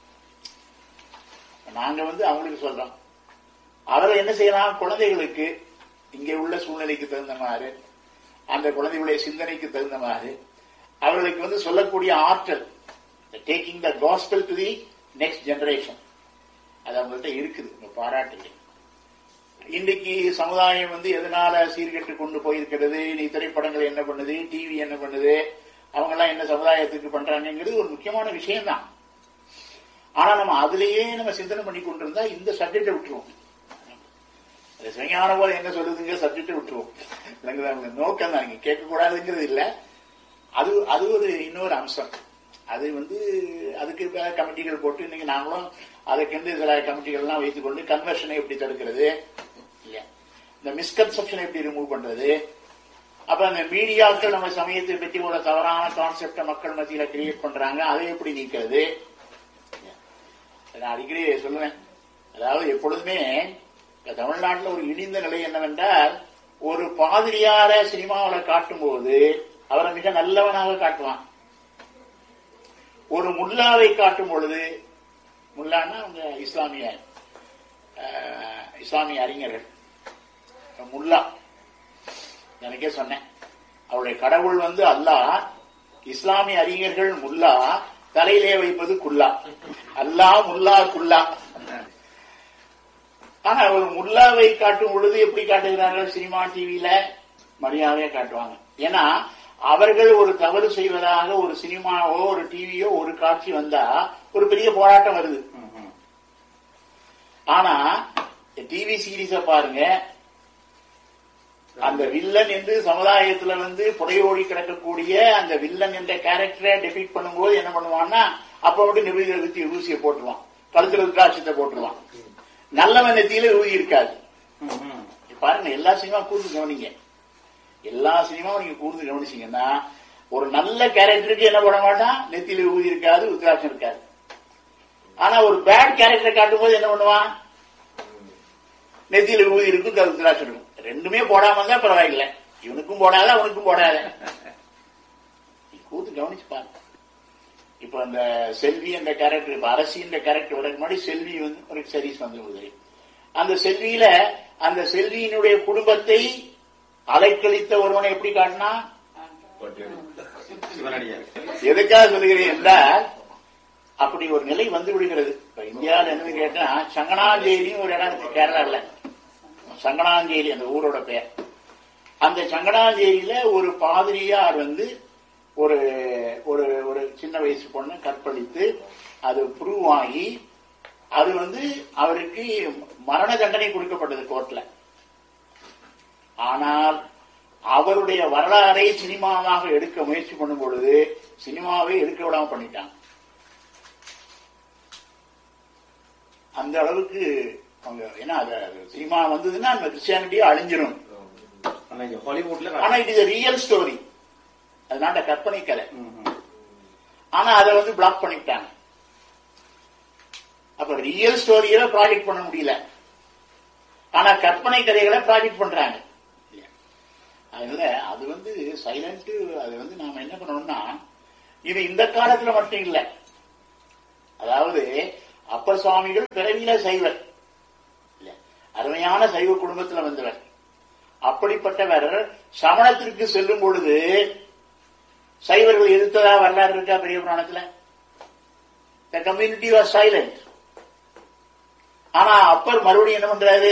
நாங்க வந்து அவங்களுக்கு சொல்றோம் அவர்கள் என்ன செய்யலாம் குழந்தைகளுக்கு இங்கே உள்ள சூழ்நிலைக்கு தகுந்த மாதிரி அந்த குழந்தைகளுடைய சிந்தனைக்கு தகுந்த மாதிரி அவர்களுக்கு வந்து சொல்லக்கூடிய ஆற்றல் taking the gospel to the next generation அது அவங்கள்ட்ட இருக்குது உங்க பாராட்டுகள் இன்னைக்கு சமுதாயம் வந்து எதனால சீர்கெட்டு கொண்டு போயிருக்கிறது நீ திரைப்படங்கள் என்ன பண்ணுது டிவி என்ன பண்ணுது அவங்க எல்லாம் என்ன சமுதாயத்துக்கு பண்றாங்கிறது ஒரு முக்கியமான விஷயம் தான் ஆனா நம்ம அதுலயே நம்ம சிந்தனை பண்ணி கொண்டிருந்தா இந்த சப்ஜெக்டை விட்டுருவோம் அது சிவஞான போல என்ன சொல்லுதுங்க சப்ஜெக்டை விட்டுருவோம் இல்லைங்களா அவங்க நோக்கம் தான் நீங்க கேட்கக்கூடாதுங்கிறது இல்ல அது அது ஒரு இன்னொரு அம்சம் அது வந்து அதுக்கு இப்ப கமிட்டிகள் போட்டு இன்னைக்கு நாங்களும் அதுக்கென்று சில கமிட்டிகள் எல்லாம் வைத்துக் கொண்டு கன்வர்ஷனை எப்படி தடுக்கிறது இல்லையா இந்த மிஸ்கன்செப்ஷனை எப்படி ரிமூவ் பண்றது அப்ப அந்த மீடியாக்கள் நம்ம சமயத்தை பற்றி ஒரு தவறான கான்செப்டை மக்கள் மத்தியில கிரியேட் பண்றாங்க அதை எப்படி நீக்கிறது நான் அடிக்கடி சொல்லுவேன் அதாவது எப்பொழுதுமே இப்ப தமிழ்நாட்டில் ஒரு இழிந்த நிலை என்னவென்றால் ஒரு பாதிரியார சினிமாவில் காட்டும்போது அவரை மிக நல்லவனாக காட்டுவான் ஒரு முல்லாவை காட்டும் பொழுது முல்லான்னா அவங்க இஸ்லாமிய அஹ், இஸ்லாமிய அறிஞர்கள் முல்லா எனக்கே சொன்னேன் அவருடைய கடவுள் வந்து அல்லாஹ் இஸ்லாமிய அறிஞர்கள் முல்லா தலையிலே வைப்பது குல்லா அல்லாஹ் முல்லா குல்லா ஆனா ஒரு முல்லாவை காட்டும் பொழுது எப்படி காட்டுகிறார்கள் சினிமா டிவியில மரியாதையா காட்டுவாங்க ஏன்னா அவர்கள் ஒரு தவறு செய்வதாக ஒரு சினிமாவோ ஒரு டிவியோ ஒரு காட்சி வந்தா ஒரு பெரிய போராட்டம் வருது ஆனா டிவி சீரீஸ பாருங்க அந்த வில்லன் என்று சமுதாயத்துல வந்து புடையோடி கிடக்கக்கூடிய அந்த வில்லன் என்ற கேரக்டரை டெபிட் பண்ணும்போது என்ன பண்ணுவான்னா அப்ப மட்டும் நிபுணர் வித்தி ஊசியை போட்டுருவான் கழுத்துல ருத்ராட்சத்தை போட்டுருவான் நல்லவன் நெத்தியில ஊதி இருக்காது பாருங்க எல்லா சினிமா கூர்ந்து கவனிங்க எல்லா சினிமாவும் நீங்க கூர்ந்து கவனிச்சீங்கன்னா ஒரு நல்ல கேரக்டருக்கு என்ன பண்ண மாட்டான் நெத்தியில ஊதி இருக்காது உத்ராட்சம் இருக்காது ஆனா ஒரு பேட் கேரக்டரை காட்டும் போது என்ன பண்ணுவான் நெத்தியில ஊதி இருக்கும் க- உத்ராட்சம் இருக்கும் ரெண்டுமே போடாம இருந்தா பரவாயில்ல இவனுக்கும் போடாத அவனுக்கும் போடாத நீ கூர்ந்து கவனிச்சு பாருங்க இப்ப அந்த செல்வி அந்த கேரக்டர் இப்ப அரசி இந்த கேரக்டர் வரக்கு முன்னாடி செல்வி வந்து ஒரு சீரிஸ் வந்து உதவி அந்த செல்வியில அந்த செல்வியினுடைய குடும்பத்தை அலைக்கழித்த ஒருவனை எப்படி காட்டினா எதுக்காக சொல்கிறேன் என்றால் அப்படி ஒரு நிலை வந்து விடுகிறது இப்ப இந்தியாவில் என்னன்னு கேட்டா சங்கனாஞ்சேரின்னு ஒரு இடம் இருக்கு கேரளாவில் சங்கனாஞ்சேரி அந்த ஊரோட பெயர் அந்த சங்கனாஞ்சேரியில ஒரு பாதிரியார் வந்து ஒரு ஒரு ஒரு சின்ன வயசு பொண்ணை கற்பழித்து அது ப்ரூவ் ஆகி அது வந்து அவருக்கு மரண தண்டனை கொடுக்கப்பட்டது கோர்ட்ல ஆனால் அவருடைய வரலாறை சினிமாவாக எடுக்க முயற்சி பண்ணும் பொழுது சினிமாவை எடுக்க விடாம பண்ணிட்டாங்க அந்த அளவுக்கு அவங்க ஏன்னா அது அது சினிமா வந்ததுன்னா அந்த கிறிஸ்டியானிட்டியே அழிஞ்சிரும் ஹாலிவுட்ல ஆனா இட் இஸ் ரியல் ஸ்டோரி அது நாட்ட கற்பனை கதை ஆனா அதை வந்து பிளாக் பண்ணிட்டாங்க அப்ப ரியல் ஸ்டோரியில ப்ராஜெக்ட் பண்ண முடியல ஆனா கற்பனை கதைகளை ப்ராஜெக்ட் பண்றாங்க அதனால அது வந்து சைலண்ட் அது வந்து நாம என்ன பண்ணணும்னா இது இந்த காலத்துல மட்டும் இல்ல அதாவது அப்பர் சுவாமிகள் பிறவியில சைவர் இல்ல அருமையான சைவ குடும்பத்துல வந்தவர் அப்படிப்பட்டவர் சமணத்திற்கு செல்லும் பொழுது சைவர்கள் எதிர்த்ததா வரலாறு இருக்கா பெரிய புராணத்துல த கம்யூனிட்டி வாஸ் சைலண்ட் ஆனா அப்பர் மறுபடியும் என்ன பண்றாரு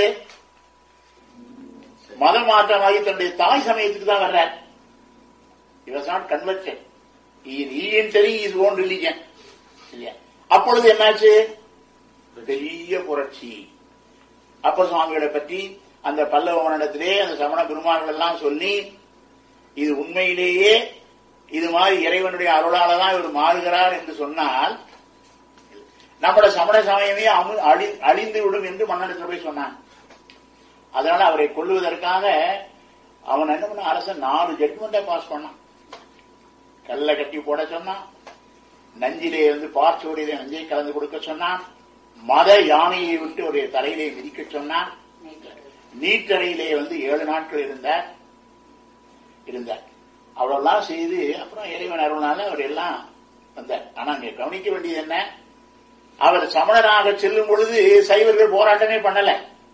மத மாற்றமாகி தன்னுடைய தாய் சமயத்துக்கு தான் வர்றார் he was not converted he re-entering his own religion இல்லையா அப்பொழுது என்னாச்சு பெரிய புரட்சி அப்ப சுவாமிகளை பற்றி அந்த பல்லவ மன்னத்திலே அந்த சமண பெருமார்கள் எல்லாம் சொல்லி இது உண்மையிலேயே இது மாதிரி இறைவனுடைய அருளால தான் இவர் மாறுகிறார் என்று சொன்னால் நம்முடைய சமண சமயமே அமு- அழி- அழிந்து விடும் என்று மன்னனிடத்தில் போய் சொன்னான் அதனால அவரை கொல்லுவதற்காக அவன் என்ன பண்ண அரசன் நாலு ஜட்மெண்ட்டை பாஸ் பண்ணான் கல்ல கட்டி போட சொன்னான் நஞ்சிலே வந்து பார்ச்சோடியிலே நஞ்சை கலந்து கொடுக்க சொன்னான் மத யானையை விட்டு ஒரு தலையிலே மிதிக்க சொன்னான் நீட்டறையிலே வந்து ஏழு நாட்கள் இருந்தார் இருந்தார் அவ்வளவுலாம் செய்து அப்புறம் இறைவன் அருள்னால அவர் எல்லாம் வந்தார் ஆனா அங்க கவனிக்க வேண்டியது என்ன அவர் சமணராக செல்லும் பொழுது சைவர்கள் போராட்டமே பண்ணல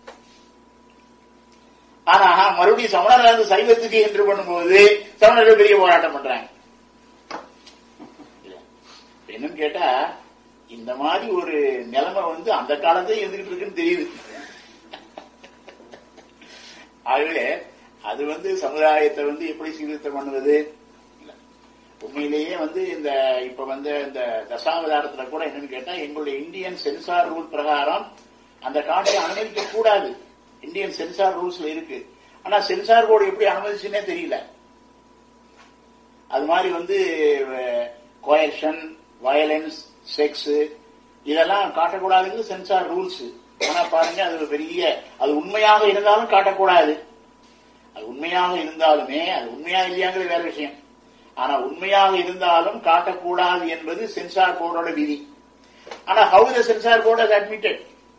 ஆனா மறுபடியும் சமணராக இருந்து சைவத்துக்கு என்று பண்ணும்போது சமணர்கள் பெரிய போராட்டம் பண்றாங்க இல்ல. என்னன்னு கேட்டா இந்த மாதிரி ஒரு நிலைமை வந்து அந்த காலத்துல இருந்துகிட்டு இருக்குன்னு தெரியுது ஆகவே அது வந்து சமுதாயத்தை வந்து எப்படி சீர்திருத்தம் பண்ணுவது இல்ல. உண்மையிலேயே வந்து இந்த இப்ப வந்து இந்த தசாவதாரத்துல கூட என்னன்னு கேட்டா எங்களுடைய இந்தியன் சென்சார் ரூல் பிரகாரம் அந்த காட்டை அனுமதிக்க கூடாது இந்தியன் சென்சார் ரூல்ஸ்ல இருக்கு ஆனா சென்சார் போர்டு எப்படி அனுமதிச்சுன்னே தெரியல அது மாதிரி வந்து கோயர்ஷன் வயலன்ஸ் செக்ஸ் இதெல்லாம் காட்டக்கூடாதுன்னு சென்சார் ரூல்ஸ் ஆனா பாருங்க அது ஒரு பெரிய அது உண்மையாக இருந்தாலும் காட்டக்கூடாது அது உண்மையாக இருந்தாலுமே அது உண்மையா இல்லையாங்கிறது வேற விஷயம் ஆனா உண்மையாக இருந்தாலும் காட்டக்கூடாது என்பது சென்சார் போர்டோட விதி ஆனா how the censor board has admitted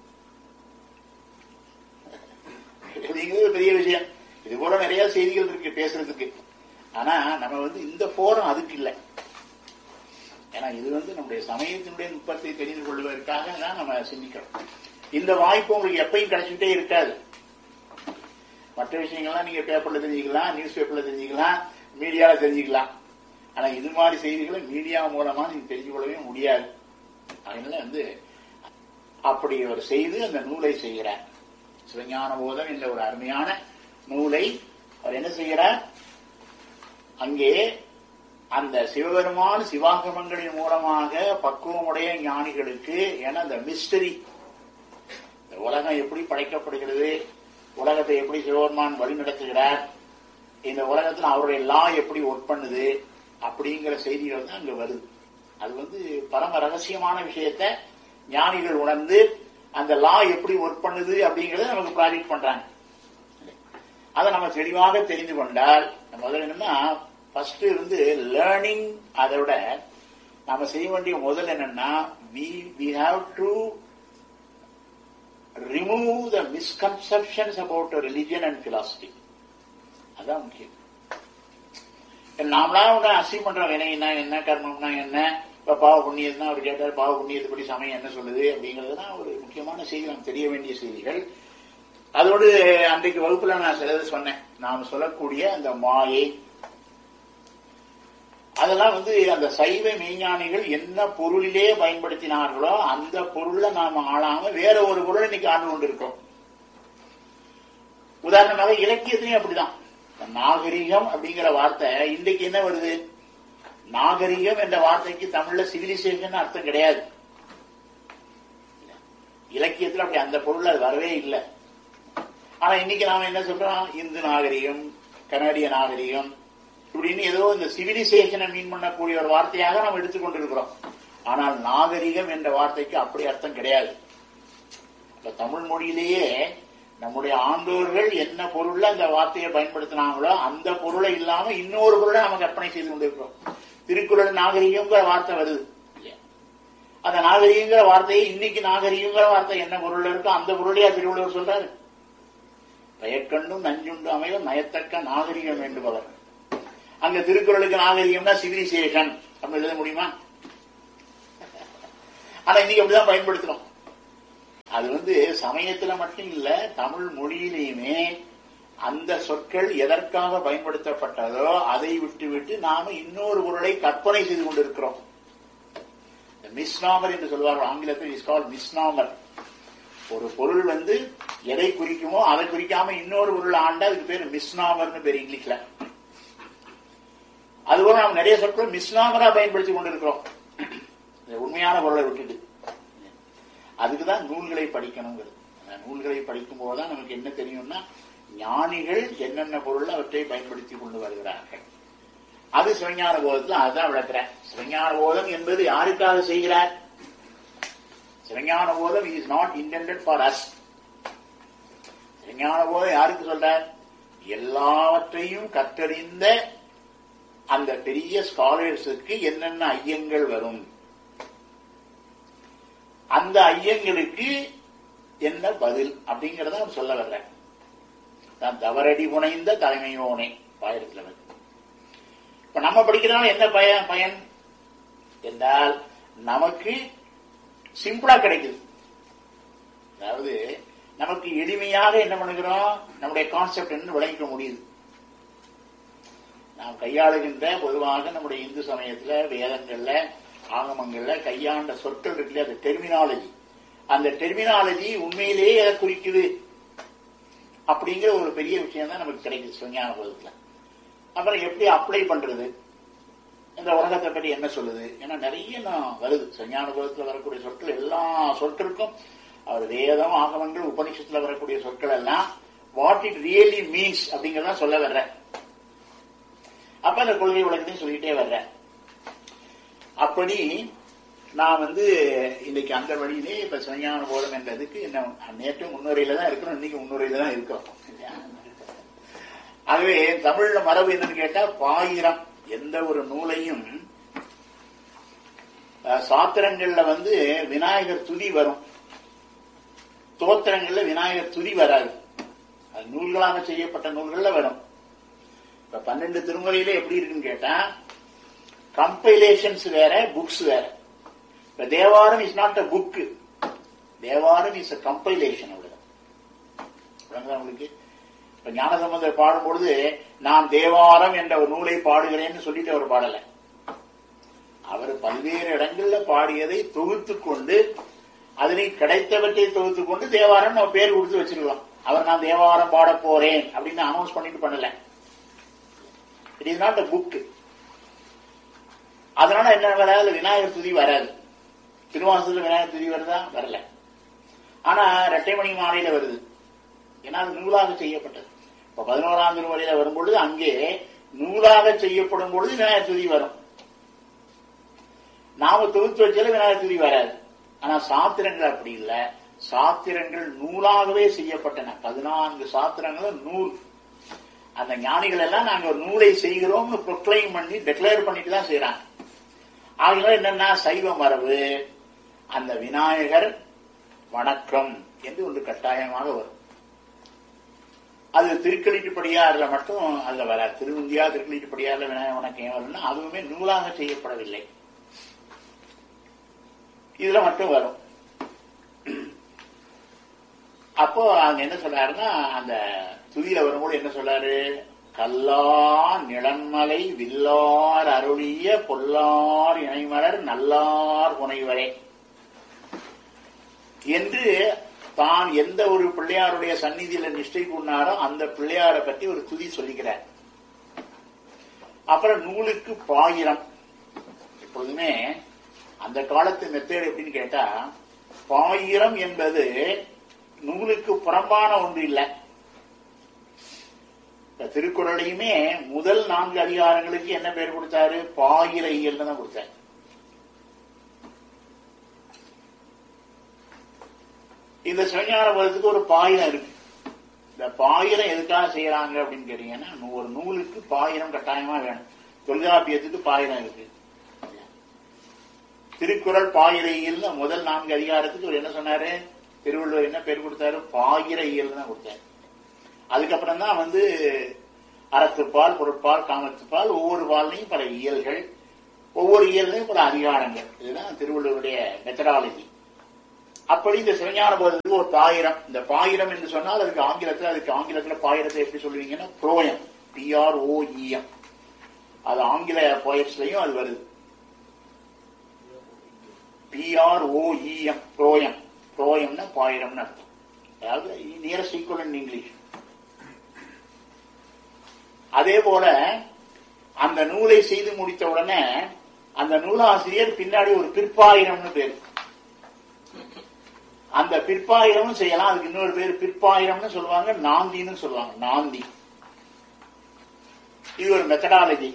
அப்படிங்கிறது ஒரு பெரிய விஷயம் இது போல நிறைய செய்திகள் இருக்கு பேசுறதுக்கு ஆனா நம்ம வந்து இந்த போரம் அதுக்கு இல்லை ஏன்னா இது வந்து நம்முடைய சமயத்தினுடைய நுட்பத்தை தெரிந்து கொள்வதற்காக தான் நம்ம சிந்திக்கிறோம் இந்த வாய்ப்பு உங்களுக்கு எப்பயும் கிடைச்சிக்கிட்டே இருக்காது மற்ற விஷயங்கள்லாம் நீங்க பேப்பர்ல தெரிஞ்சுக்கலாம் நியூஸ் பேப்பர்ல தெரிஞ்சுக்கலாம் மீடியால தெரிஞ்சுக்கலாம் ஆனா இது மாதிரி செய்திகளை மீடியா மூலமா நீங்க தெரிஞ்சு கொள்ளவே முடியாது அதனால வந்து அப்படி அவர் செய்து அந்த நூலை செய்கிறார் சிவஞான போதம் என்ற ஒரு அருமையான நூலை அவர் என்ன செய்கிறார் அங்கே அந்த சிவபெருமான் சிவாகமங்களின் மூலமாக பக்குவமுடைய ஞானிகளுக்கு என அந்த மிஸ்டரி இந்த உலகம் எப்படி படைக்கப்படுகிறது உலகத்தை எப்படி சிவபெருமான் வழிநடத்துகிறார் இந்த உலகத்துல அவருடைய லா எப்படி ஒர்க் பண்ணுது அப்படிங்கிற செய்திகள் வந்து அங்க வருது அது வந்து பரம ரகசியமான விஷயத்த ஞானிகள் உணர்ந்து அந்த லா எப்படி ஒர்க் பண்ணுது அப்படிங்கறத நமக்கு ப்ராஜெக்ட் பண்றாங்க அதை நம்ம தெளிவாக தெரிந்து கொண்டால் முதல்ல என்னன்னா ஃபர்ஸ்ட் வந்து லேர்னிங் அதை விட நாம செய்ய வேண்டிய முதல் என்னன்னா we we have to remove the misconceptions about religion and philosophy அதான் முக்கியம் நாமளா ஒன்று அசீவ் பண்றோம் வினைன்னா என்ன கர்மம்னா என்ன இப்ப பாவ புண்ணியம்னா அவர் கேட்டார் பாவ புண்ணியத்துப்படி சமயம் என்ன சொல்லுது அப்படிங்கறதுதான் ஒரு முக்கியமான செய்தி நமக்கு தெரிய வேண்டிய செய்திகள் அதோடு அன்றைக்கு வகுப்புல நான் சிலது சொன்னேன் நாம் சொல்லக்கூடிய அந்த மாயை அதெல்லாம் வந்து அந்த சைவ மெய்ஞானிகள் என்ன பொருளிலே பயன்படுத்தினார்களோ அந்த பொருள்ல நாம ஆளாம வேற ஒரு பொருள் இன்னைக்கு ஆண்டு கொண்டிருக்கோம் உதாரணமாக இலக்கியத்திலையும் அப்படிதான் இந்த நாகரிகம் அப்படிங்கிற வார்த்தை இன்றைக்கு என்ன வருது நாகரிகம் என்ற வார்த்தைக்கு தமிழ்ல சிவிலைசேஷன் அர்த்தம் கிடையாது இலக்கியத்துல அப்படி அந்த பொருள் அது வரவே இல்லை ஆனா இன்னைக்கு நாம என்ன சொல்றோம் இந்து நாகரிகம் கனடிய நாகரிகம் இப்படின்னு ஏதோ இந்த சிவிலைசேஷனை மீன் பண்ணக்கூடிய ஒரு வார்த்தையாக நாம் எடுத்துக்கொண்டிருக்கிறோம் ஆனால் நாகரிகம் என்ற வார்த்தைக்கு அப்படி அர்த்தம் கிடையாது இப்ப தமிழ் மொழியிலேயே நம்முடைய ஆண்டோர்கள் என்ன பொருள்ல அந்த வார்த்தையை பயன்படுத்தினாங்களோ அந்த பொருளை இல்லாம இன்னொரு பொருளை நம்ம கற்பனை செய்து கொண்டிருக்கிறோம் திருக்குறள் நாகரிகங்கிற வார்த்தை வருது இல்லையா? அந்த நாகரிகங்கிற வார்த்தையை இன்னைக்கு நாகரிகங்கிற வார்த்தை என்ன பொருள்ல இருக்கோ அந்த பொருளையா திருவள்ளுவர் சொல்றாரு பயக்கண்டும் நஞ்சுண்டு அமையும் நயத்தக்க நாகரிகம் வேண்டுபவர் அங்க திருக்குறளுக்கு நாகரிகம்னா சிவிலைசேஷன் நம்ம எழுத முடியுமா ஆனா இன்னைக்கு அப்படிதான் பயன்படுத்துறோம் அது வந்து சமயத்துல மட்டும் இல்ல தமிழ் மொழியிலையுமே அந்த சொற்கள் எதற்காக பயன்படுத்தப்பட்டதோ அதை விட்டுவிட்டு நாம இன்னொரு பொருளை கற்பனை செய்து கொண்டிருக்கிறோம் மிஸ்நாமர் என்று சொல்வார்கள் ஆங்கிலத்தில் இஸ் கால் மிஸ்நாமர் ஒரு பொருள் வந்து எதை குறிக்குமோ அதை குறிக்காம இன்னொரு பொருள் ஆண்டா அதுக்கு பேர் மிஸ்நாமர்னு பேர் இங்கிலீஷ்ல அதுபோல நாம் நிறைய சொற்கள் மிஸ்நாமரா பயன்படுத்தி கொண்டிருக்கிறோம் இந்த உண்மையான பொருளை விட்டுட்டு அதுக்குதான் நூல்களை படிக்கணுங்கிறது அந்த நூல்களை படிக்கும் போதுதான் நமக்கு என்ன தெரியும்னா ஞானிகள் என்னென்ன பொருள் அவற்றை பயன்படுத்தி கொண்டு வருகிறார்கள் அது சிவஞான போதத்துல அதுதான் விளக்குறேன் சிவஞான போதம் என்பது யாருக்காக செய்கிறார் Sivagnana Bodham is not intended for us Sivagnana Bodham யாருக்கு சொல்றார் எல்லாவற்றையும் கற்றறிந்த அந்த பெரிய ஸ்காலர்ஸுக்கு என்னென்ன ஐயங்கள் வரும் அந்த ஐயங்களுக்கு என்ன பதில் அப்படிங்கறத அவர் சொல்ல வர்றேன் தான் தவறடி புனைந்த தலைமையோனே பாயிரத்துல வந்து இப்ப நம்ம படிக்கிறனால என்ன பயன் பயன் என்றால் நமக்கு சிம்பிளா கிடைக்குது அதாவது நமக்கு எளிமையாக என்ன பண்ணுகிறோம் நம்முடைய கான்செப்ட் என்ன விளங்கிக்க முடியுது நாம் கையாளுகின்ற பொதுவாக நம்முடைய இந்து சமயத்துல வேதங்கள்ல ஆகமங்கள்ல கையாண்ட சொற்கள் இருக்குல்ல அது டெர்மினாலஜி அந்த டெர்மினாலஜி உண்மையிலேயே எதை குறிக்குது அப்படிங்கிற ஒரு பெரிய விஷயம் தான் நமக்கு கிடைக்குது சுஞான போதத்துல அப்புறம் எப்படி அப்ளை பண்றது இந்த உலகத்தை பற்றி என்ன சொல்லுது ஏன்னா நிறைய நான் வருது சஞ்ஞான போதத்துல வரக்கூடிய சொற்கள் எல்லா சொற்களுக்கும் அவர் வேதம் ஆகமங்கள் உபனிஷத்துல வரக்கூடிய சொற்கள் எல்லாம் வாட் இட் ரியலி மீன்ஸ் அப்படிங்கறத சொல்ல வர்றேன் அப்ப அந்த கொள்கை விளக்கத்தையும் சொல்லிட்டே வர்றேன் அப்படி நான் வந்து இன்னைக்கு அந்த வழியிலே இப்ப சிவஞான போதம் என்றதுக்கு என்ன நேற்று முன்னுரையில தான் இருக்கிறோம் இன்னைக்கு முன்னுரையில தான் இருக்கிறோம் ஆகவே தமிழ்ல மரபு என்னன்னு கேட்டா பாயிரம் எந்த ஒரு நூலையும் அஹ், சாத்திரங்கள்ல வந்து விநாயகர் துதி வரும் தோத்திரங்கள்ல விநாயகர் துதி வராது அது நூல்களாக செய்யப்பட்ட நூல்கள்ல வரும் இப்ப பன்னெண்டு திருமுறையில எப்படி இருக்குன்னு கேட்டா கம்பைலேஷன்ஸ் வேற புக்ஸ் வேற இப்ப Thevaram is not a book Thevaram is a compilation அவ்வளவுதான் விளங்குதா உங்களுக்கு இப்ப ஞானசம்பந்தர் பாடும்பொழுது நான் தேவாரம் என்ற ஒரு நூலை பாடுகிறேன்னு சொல்லிட்டு அவர் பாடல அவர் பல்வேறு இடங்கள்ல பாடியதை தொகுத்து கொண்டு அதனை கிடைத்தவற்றை தொகுத்து கொண்டு தேவாரம் நம்ம பேர் கொடுத்து வச்சிருக்கலாம் அவர் நான் தேவாரம் பாட போறேன் அப்படின்னு அனௌன்ஸ் பண்ணிட்டு பண்ணல it is not a book அதனால என்ன வராது விநாயகர் துதி வராது திருவாசத்துல விநாயகர் துதி வருதா வரல ஆனா ரெட்டைமணி மாலையில வருது ஏன்னா அது நூலாக செய்யப்பட்டது இப்ப பதினோராம் திருமுறையில வரும்பொழுது அங்கே நூலாக செய்யப்படும் பொழுது விநாயகர் துதி வரும் நாம தொகுத்து வச்சாலும் விநாயகர் துதி வராது ஆனா சாத்திரங்கள் அப்படி இல்ல சாத்திரங்கள் நூலாகவே செய்யப்பட்டன பதினான்கு சாத்திரங்களும் நூல் அந்த ஞானிகள் எல்லாம் நாங்க ஒரு நூலை செய்கிறோம்னு ப்ரொக்ளைம் பண்ணி டெக்ளேர் பண்ணிட்டு தான் செய்யறாங்க ஆகையால என்னன்னா சைவ மரபு அந்த விநாயகர் வணக்கம் என்று ஒன்று கட்டாயமாக வரும் அது திருக்களிட்டுப்படியாறுல மட்டும் அதுல வராது திருவந்தியா திருக்களிட்டுப்படியாறுல விநாயகர் வணக்கம் ஏன் வரும்னா அதுவுமே நூலாக செய்யப்படவில்லை இதுல மட்டும் வரும் அப்போ அங்க என்ன சொல்றாருன்னா அந்த துதியில வரும்போது என்ன சொல்றாரு கல்லா நிலன்மலை வில்லார் அருளிய பொல்லார் இணைமலர் நல்லார் புனைவரே என்று தான் எந்த ஒரு பிள்ளையாருடைய சந்நிதியில நிஷ்டை கொண்டாரோ அந்த பிள்ளையாரை பற்றி ஒரு துதி சொல்லிக்கிறார் அப்புறம் நூலுக்கு பாயிரம் எப்பொழுதுமே அந்த காலத்து மெத்தேடு எப்படின்னு கேட்டா பாயிரம் என்பது நூலுக்கு புறம்பான ஒன்று இல்லை இப்ப திருக்குறளையுமே முதல் நான்கு அதிகாரங்களுக்கு என்ன பேர் கொடுத்தாரு பாயிர இயல்னு தான் கொடுத்தாரு இந்த சிவஞான பதத்துக்கு ஒரு பாயிரம் இருக்கு இந்த பாயிரம் எதுக்காக செய்யறாங்க அப்படின்னு கேட்டீங்கன்னா நூ- ஒரு நூலுக்கு பாயிரம் கட்டாயமா வேணும் தொல்காப்பியத்துக்கு பாயிரம் இருக்கு திருக்குறள் பாயிர இயல்னு முதல் நான்கு அதிகாரத்துக்கு அவர் என்ன சொன்னாரு திருவள்ளுவர் என்ன பேர் கொடுத்தாரு பாயிர இயல் தான் கொடுத்தாரு அதுக்கப்புறம் தான் வந்து அறத்துப்பால் பொருட்பால் காமத்துப்பால் ஒவ்வொரு பால்லையும் பல இயல்கள் ஒவ்வொரு இயல்லையும் பல அதிகாரங்கள் இதுதான் திருவள்ளுவருடைய மெத்தடாலஜி அப்படி இந்த சிவஞான போதத்துக்கு ஒரு பாயிரம் இந்த பாயிரம் என்று சொன்னால் அதுக்கு ஆங்கிலத்தில் அதுக்கு ஆங்கிலத்தில் பாயிரத்தை எப்படி சொல்லுவீங்கன்னா புரோயம் பிஆர்ஓஇஎம் அது ஆங்கில போயட்ஸ்லயும் அது வருது பிஆர்ஓஇஎம் புரோயம் புரோயம்னா பாயிரம்னு அர்த்தம் அதாவது நியரஸ்ட் ஈக்குவல் இன் இங்கிலீஷ் அதே போல அந்த நூலை செய்து முடித்த உடனே அந்த நூலாசிரியர் பின்னாடி ஒரு பிற்பாயிரம்னு பேரு அந்த பிற்பாயிரம்னு செய்யலாம் அதுக்கு இன்னொரு பேர் பிற்பாயிரம்னு சொல்லுவாங்க நாந்தின்னு சொல்லுவாங்க நாந்தி இது ஒரு மெத்தடாலஜி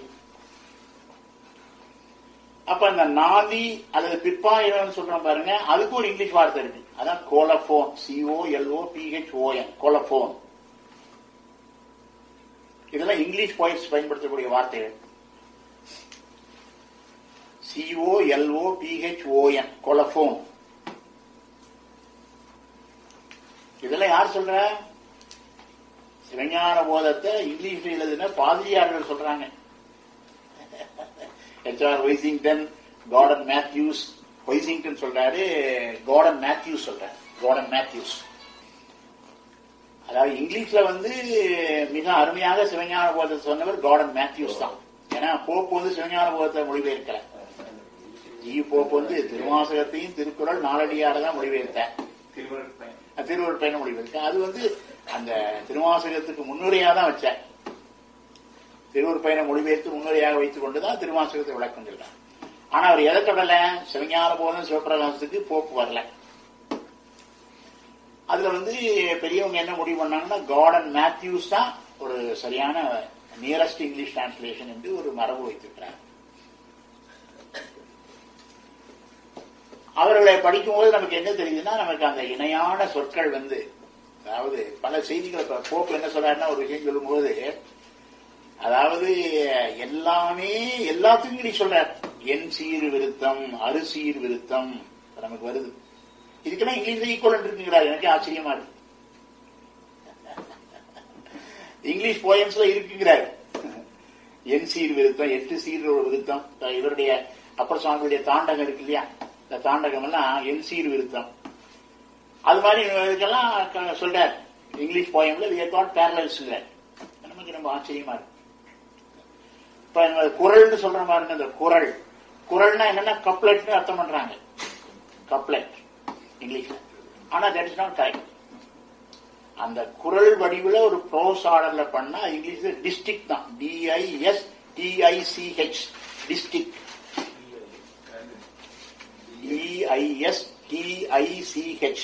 அப்ப அந்த நாந்தி அல்லது பிற்பாயிரம் சொல்றோம் பாருங்க அதுக்கு ஒரு இங்கிலீஷ் வார்த்தை இருக்கு அதான் colophon C O L O P H O N colophon இதெல்லாம் இங்கிலீஷ் போயிட்ஸ் பயன்படுத்தக்கூடிய வார்த்தைகள் C O L O P H O N colophon இதெல்லாம் யார் சொல்ற சிவஞான போதத்தை இங்கிலீஷ்ல எழுதுன பாதிரியார்கள் சொல்றாங்க H R Hoisington Gordon Matthews Hoisington சொல்றாரு கார்டன் மேத்யூஸ் சொல்றாரு கார்டன் மேத்யூஸ் அதாவது இங்கிலீஷ்ல வந்து மிக அருமையாக சிவஞான போதத்தை சொன்னவர் கார்டன் மேத்யூஸ் தான் ஏன்னா போப் வந்து சிவஞான போதத்தை மொழிபெயர்க்கல ஜி போப் வந்து திருவாசகத்தையும் திருக்குறள் நாலடியார தான் மொழிபெயர்த்தார் திருவள்ளுவர் பயணம் மொழிபெயர்க்க அது வந்து அந்த திருவாசகத்துக்கு முன்னுரையா தான் வச்சார் திருவூர் பயணம் மொழிபெயர்த்து முன்னுரையாக வைத்துக் கொண்டுதான் திருவாசகத்தை விளக்கம் சொல்றார் ஆனா அவர் எதை தொடல சிவஞான போதும் சிவபிரகாசத்துக்கு போக்கு வரல அதுல வந்து பெரியவங்க என்ன முடிவு பண்ணாங்கன்னா கார்டன் மேத்யூஸ் தான் ஒரு சரியான நியரஸ்ட் இங்கிலீஷ் டிரான்ஸ்லேஷன் என்று ஒரு மரபு வைத்திருக்கிறார் அவர்களை படிக்கும்போது நமக்கு என்ன தெரியுதுன்னா நமக்கு அந்த இணையான சொற்கள் வந்து அதாவது பல செய்திகளை இப்ப போப்பு என்ன சொல்றாருன்னா ஒரு விஷயம் சொல்லும்போது அதாவது எல்லாமே எல்லாத்துக்கும் இங்கிலீஷ் சொல்றார் என் சீர் விருத்தம் அறு சீர் விருத்தம் நமக்கு வருது இதுக்கெல்லாம் இங்கிலீஷ்ல ஈக்குவல் இருக்குங்கிறார் எனக்கு ஆச்சரியமா இருக்கு இங்கிலீஷ் போயம்ஸ்ல இருக்குங்கிறார் என் சீர் விருத்தம் எட்டு சீர் ஒரு விருத்தம் இவருடைய அப்பர் சுவாமியுடைய தாண்டகம் இருக்கு இல்லையா இந்த தாண்டகம் எல்லாம் என் சீர் விருத்தம் அது மாதிரி இதுக்கெல்லாம் சொல்றார் இங்கிலீஷ் போயம்ல வி காட் பேரலல்ஸ் நமக்கு ரொம்ப ஆச்சரியமா இருக்கு இப்ப குரல்னு சொல்ற மாதிரி இந்த குரல் குரல்னா என்னன்னா கப்லெட்னு அர்த்தம் பண்றாங்க கப்லெட் இங்கிலீஷ்ல ஆனா தட் இஸ் நாட் கரெக்ட் அந்த குரல் வடிவில் ஒரு ப்ரோஸ் ஆர்டர்ல பண்ணா இங்கிலீஷ்ல டிஸ்டிக் தான் D I S D I C H distich D I S D I C H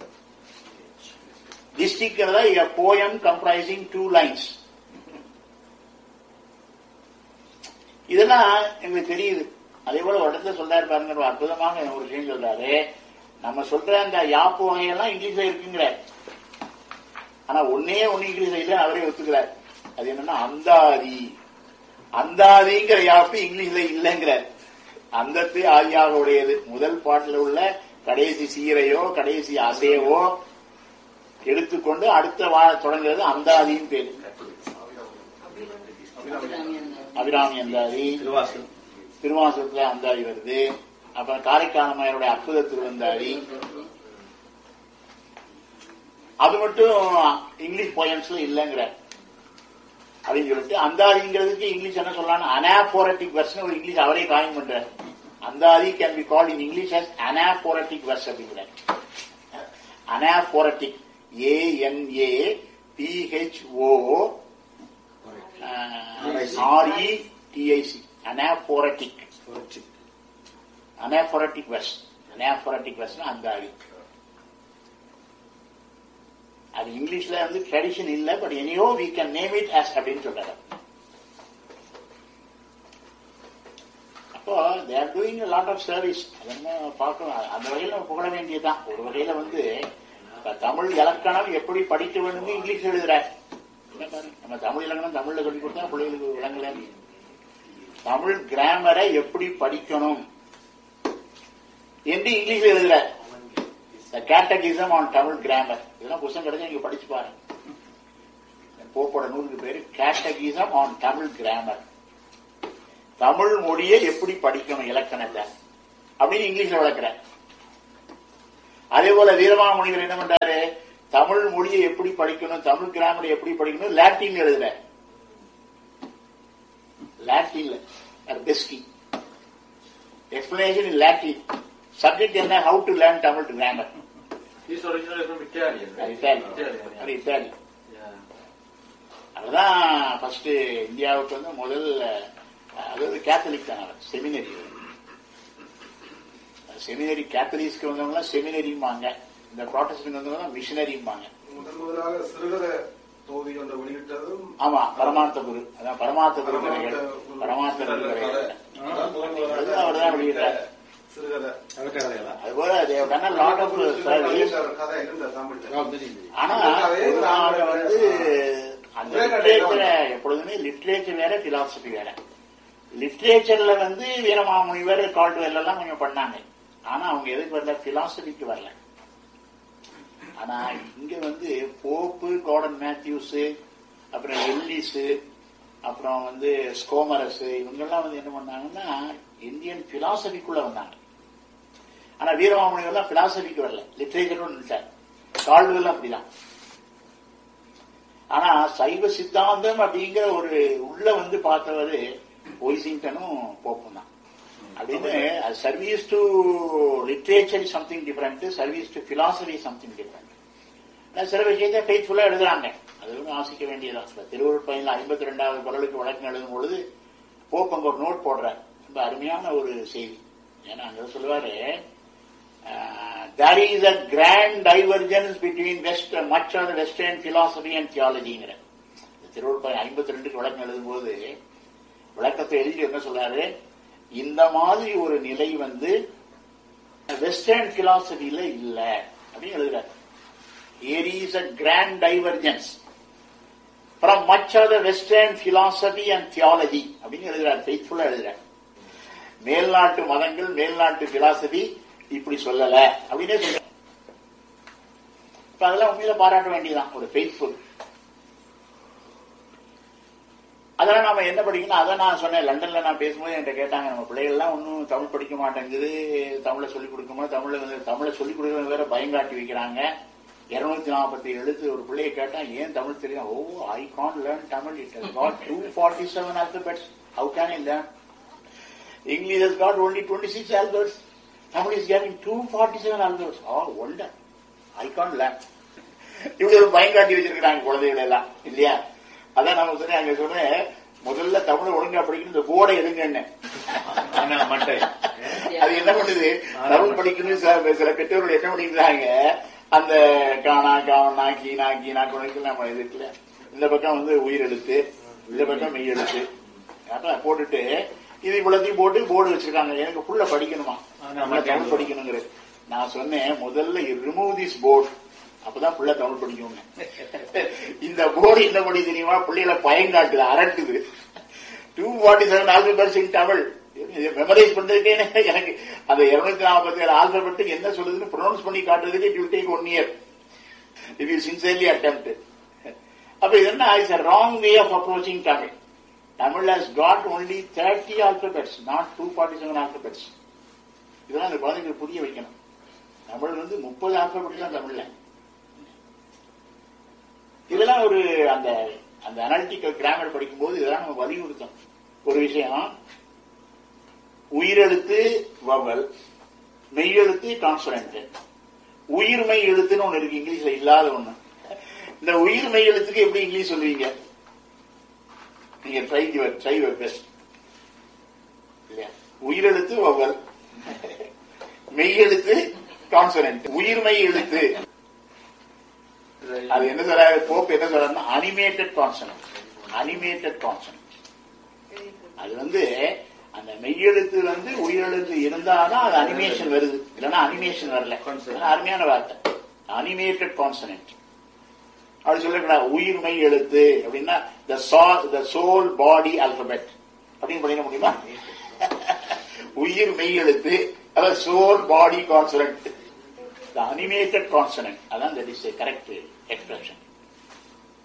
distich poem comprising two lines இதெல்லாம் எங்களுக்கு தெரியுது அதே போல ஒரு இடத்துல சொல்றாரு பாருங்க ஒரு அற்புதமான ஒரு விஷயம் சொல்றாரு நம்ம சொல்ற அந்த யாப்பு வகையெல்லாம் இங்கிலீஷ்ல இருக்குங்கிறார் ஆனா ஒன்னே ஒன்னு இங்கிலீஷ்ல இல்ல அவரே ஒத்துக்கிறார் அது என்னன்னா அந்தாதி அந்தாதிங்கிற யாப்பு இங்கிலீஷ்ல இல்லைங்கிறார் அந்தத்து ஆதியாக உடையது முதல் பாட்டுல உள்ள கடைசி சீரையோ கடைசி அசையவோ எடுத்துக்கொண்டு அடுத்த வா தொடங்குறது அந்தாதின்னு பேரு அபிராமி அந்தாதி திருவாசகத்துல அந்தாதி வருது அப்புறம் காரைக்காலமையருடைய அற்புத திருவந்தாதி அது மட்டும் இங்கிலீஷ் போயம்ஸ்ல இல்லைங்கிற அப்படின்னு சொல்லிட்டு அந்தாதிங்கிறதுக்கு இங்கிலீஷ் என்ன சொல்லலாம் அனாபோரட்டிக் வெர்ஷன் ஒரு இங்கிலீஷ் அவரே காயின் பண்றாரு Antadi can be called in English as anaphoretic verse அப்படிங்கிறார் anaphoretic A N A P H O R E T I C anaphoretic anaphoretic verse anaphoretic verse அந்தாதி அது இங்கிலீஷ்ல வந்து ட்ரெடிஷன் இல்ல but anyhow we can name it as அப்படின்னு சொல்றாரு அப்போ they're doing lot of service அது என்ன பார்க்கணும் அந்த வகையில நம்ம புகழ வேண்டியதுதான் ஒரு வகையில வந்து இப்ப தமிழ் இலக்கணம் எப்படி படிக்க வேண்டும் இங்கிலீஷ் எழுதுற நம்ம தமிழ் இலக்கணம் தமிழ்ல சொல்லி கொடுத்தா பிள்ளைகளுக்கு விளங்கல தமிழ் கிராமரை எப்படி படிக்கணும் என்று இங்கிலீஷ்ல எழுதுற the catechism on Tamil grammar இதெல்லாம் புத்தகம் கிடைச்சா நீங்க படிச்சு பாருங்க போப்போட நூலுக்கு பேரு catechism on Tamil grammar Tamil மொழியை எப்படி படிக்கணும் இலக்கணத்தை அப்படின்னு இங்கிலீஷ்ல விளக்குறேன் அதே போல வீரமாமுனிவர் என்ன பண்றாரு தமிழ் மொழியை எப்படி படிக்கணும் தமிழ் கிராமரை எப்படி படிக்கணும் லாட்டின் எழுதுற லாட்டின்ல Beschi explanation in Latin subject என்ன how to learn Tamil grammar He's originally from Italian, right? Italy Italian, yeah. Italy Yeah. அதுதான் ஃபர்ஸ்ட் இந்தியாவுக்கு வந்து முதல் அதாவது கேத்தலிக் தான் அவர் செமினரி செமினரி கேத்தலிக்ஸ்க்கு வந்தவங்க செமினரிம்பாங்க இந்த ப்ராட்டஸ்டன்ட் வந்தவங்க மிஷினரிம்பாங்க முதன் முதலாக சிறுகதை தொகுதி ஒன்றை வெளியிட்டதும் ஆமா பரமார்த்த குரு அதான் பரமார்த்த குரு கதைகள் பரமார்த்த குரு கதைகள் அதான் முதன் முதலாக அதுதான் அவர்தான் வெளியிட்டார். சிறுகதை அதுபோல லாட் ஆஃப் சர்வீஸ் கதை எழுந்த தமிழ்ல ஆனா ஒரு நாள் வந்து அந்த லிட்ரேச்சரை எப்பொழுதுமே லிட்ரேச்சர் வேற பிலாசபி வேற லிட்ரேச்சர்ல வந்து வீரமாமுனிவர் கால்டுவெல் எல்லாம் கொஞ்சம் பண்ணாங்க ஆனா அவங்க எதுக்கு வரல பிலாசபிக்கு வரல ஆனா இங்க வந்து போப்பு கார்டன் மேத்யூஸ் அப்புறம் எல்லிஸ் அப்புறம் வந்து ஸ்கோமரஸ் இவங்கெல்லாம் வந்து என்ன பண்ணாங்கன்னா இந்தியன் பிலாசபிக்குள்ள வந்தாங்க ஆனா வீரமாமுனிவர் எல்லாம் பிலாசபிக்கு வரல லிட்ரேச்சரும் நினைச்சார் கால்டுவெல் அப்படிதான் ஆனா சைவ சித்தாந்தம் அப்படிங்கிற ஒரு உள்ள வந்து பார்த்தவரு ஒய்சிங்டனும் போப்பும் தான் அப்படின்னு service to literature something different service to philosophy something different சில விஷயத்தை ஃபெய்த்ஃபுல்லா எழுதுறாங்க அது ஒன்றும் ஆசிக்க வேண்டியதான் இப்ப திருவள்ளுவர் பையன்ல ஐம்பத்தி ரெண்டாவது குரலுக்கு வழக்கம் எழுதும் பொழுது போப் அங்க ஒரு நோட் போடுறார் ரொம்ப அருமையான ஒரு செய்தி ஏன்னா அங்க சொல்லுவாரு there is a grand divergence between west much of the western philosophy and theologyங்கிற Thiruvalluvar ஐம்பத்தி ரெண்டுக்கு விளக்கம் எழுதும்போது விளக்கத்தை எழுதி என்ன சொல்றாரு இந்த மாதிரி ஒரு நிலை வந்து வெஸ்டர்ன் பிலாசபில இல்ல அப்படின்னு எழுதுறாரு here is a grand divergence from much of the western philosophy and theology அப்படின்னு எழுதுறாரு ஃபெய்த்ஃபுல்லா எழுதுறாரு மேல்நாட்டு மதங்கள் மேல்நாட்டு பிலாசபி இப்படி சொல்லல அப்படின்னே சொல்ற இப்ப அதெல்லாம் உண்மையில பாராட்ட வேண்டியதுதான் ஒரு ஃபெய்த்ஃபுல் அதெல்லாம் நாம என்ன படிக்கணும் அதை நான் சொன்னேன் லண்டன்ல நான் பேசும்போது என்கிட்ட கேட்டாங்க நம்ம பிள்ளைகள்லாம் ஒன்றும் தமிழ் படிக்க மாட்டேங்குது தமிழை சொல்லிக் கொடுக்கும்போது தமிழை வந்து தமிழை சொல்லிக் கொடுக்கறது வேற பயங்காட்டி வைக்கிறாங்க இருநூத்தி நாற்பத்தி எழுத்து ஒரு பிள்ளையை கேட்டா ஏன் தமிழ் தெரியும் oh I can learn Tamil it has got two forty seven alphabets how can in learn English has got only 26 alphabets. Tamil is getting 247 alphabets. Oh, wonder. I can't learn. இப்படி ஒரு பயங்காட்டி வச்சிருக்கிறாங்க குழந்தைகள் எல்லாம் இல்லையா அதான் நம்ம சொன்னேன் அங்க சொன்னேன் முதல்ல தமிழ் ஒழுங்கா படிக்கணும் இந்த போர்டை எடுங்க அது என்ன பண்ணுது தமிழ் படிக்கணும் சில சில பெற்றோர்கள் என்ன பண்ணிக்கிறாங்க அந்த காணா காவனா கீனா கீனா குழந்தைகள் நம்ம இது இருக்குல்ல இந்த பக்கம் வந்து உயிர் எழுத்து இந்த பக்கம் மெய் எழுத்து அதான் போட்டுட்டு இது இவ்வளத்தையும் போட்டு போர்டு வச்சிருக்காங்க எனக்கு புள்ள படிக்கணுமா புள்ள தமிழ் படிக்கணுங்கிறது நான் சொன்னேன் முதல்ல ரிமூவ் திஸ் போர்டு அப்பதான் புள்ள தமிழ் படிக்குங்க இந்த போர்டு என்ன பண்ணி தெரியுமா பிள்ளைகளை பயங்காட்டுது அரட்டுது two forty seven alphabets in Tamil memorize பண்றதுக்கே எனக்கு அந்த இருநூத்தி நாற்பத்தி ஏழு ஆல்பபெட்டுக்கு என்ன சொல்லுதுன்னு ப்ரொனவுன்ஸ் பண்ணி காட்டுறதுக்கு it will take one year it you sincerely attempt அப்ப இது என்ன it's wrong way of approaching Tamil Tamil has got only 30 alphabets, not 247 alphabets. இதெல்லாம் அந்த குழந்தைங்களுக்கு புரிய வைக்கணும் தமிழ் வந்து முப்பது ஆல்பபெட் தான் தமிழ்ல இதெல்லாம் ஒரு அந்த அந்த அனாலிட்டிக்கல் கிராமர் படிக்கும்போது இதெல்லாம் நம்ம வலியுறுத்தோம் ஒரு விஷயம் உயிரெழுத்து வவல் மெய்யெழுத்து கான்சனன்ட் உயிர்மெய் எழுத்துன்னு ஒண்ணு இருக்கு இங்கிலீஷ்ல இல்லாத ஒண்ணு இந்த உயிர்மெய் எழுத்துக்கு எப்படி இங்கிலீஷ் சொல்லுவீங்க நீங்க try your try your best இல்லையா உயிரெழுத்து வவல் மெய்யெழுத்து கான்சனன்ட் உயிர்மெய் எழுத்து அது என்ன சொல்றாரு போப் என்ன சொல்றாருன்னா அனிமேட்டட் கான்சனன்ட் அனிமேட்டட் கான்சனன்ட் அது வந்து அந்த மெய்யெழுத்து வந்து உயிரெழுத்து இருந்தாதான் அது அனிமேஷன் வருது இல்லைன்னா அனிமேஷன் வரல அருமையான வார்த்தை அனிமேட்டட் கான்சனன்ட் அப்படி சொல்லக்கூடாது உயிர்மை எழுத்து அப்படின்னா த த சோல் பாடி அல்பபெட் அப்படின்னு பண்ணிட முடியுமா உயிர் மெய் எழுத்து அதாவது soul body consonant the animated consonant அதான் தட் இஸ் கரெக்ட் எக்ஸ்பிரஷன்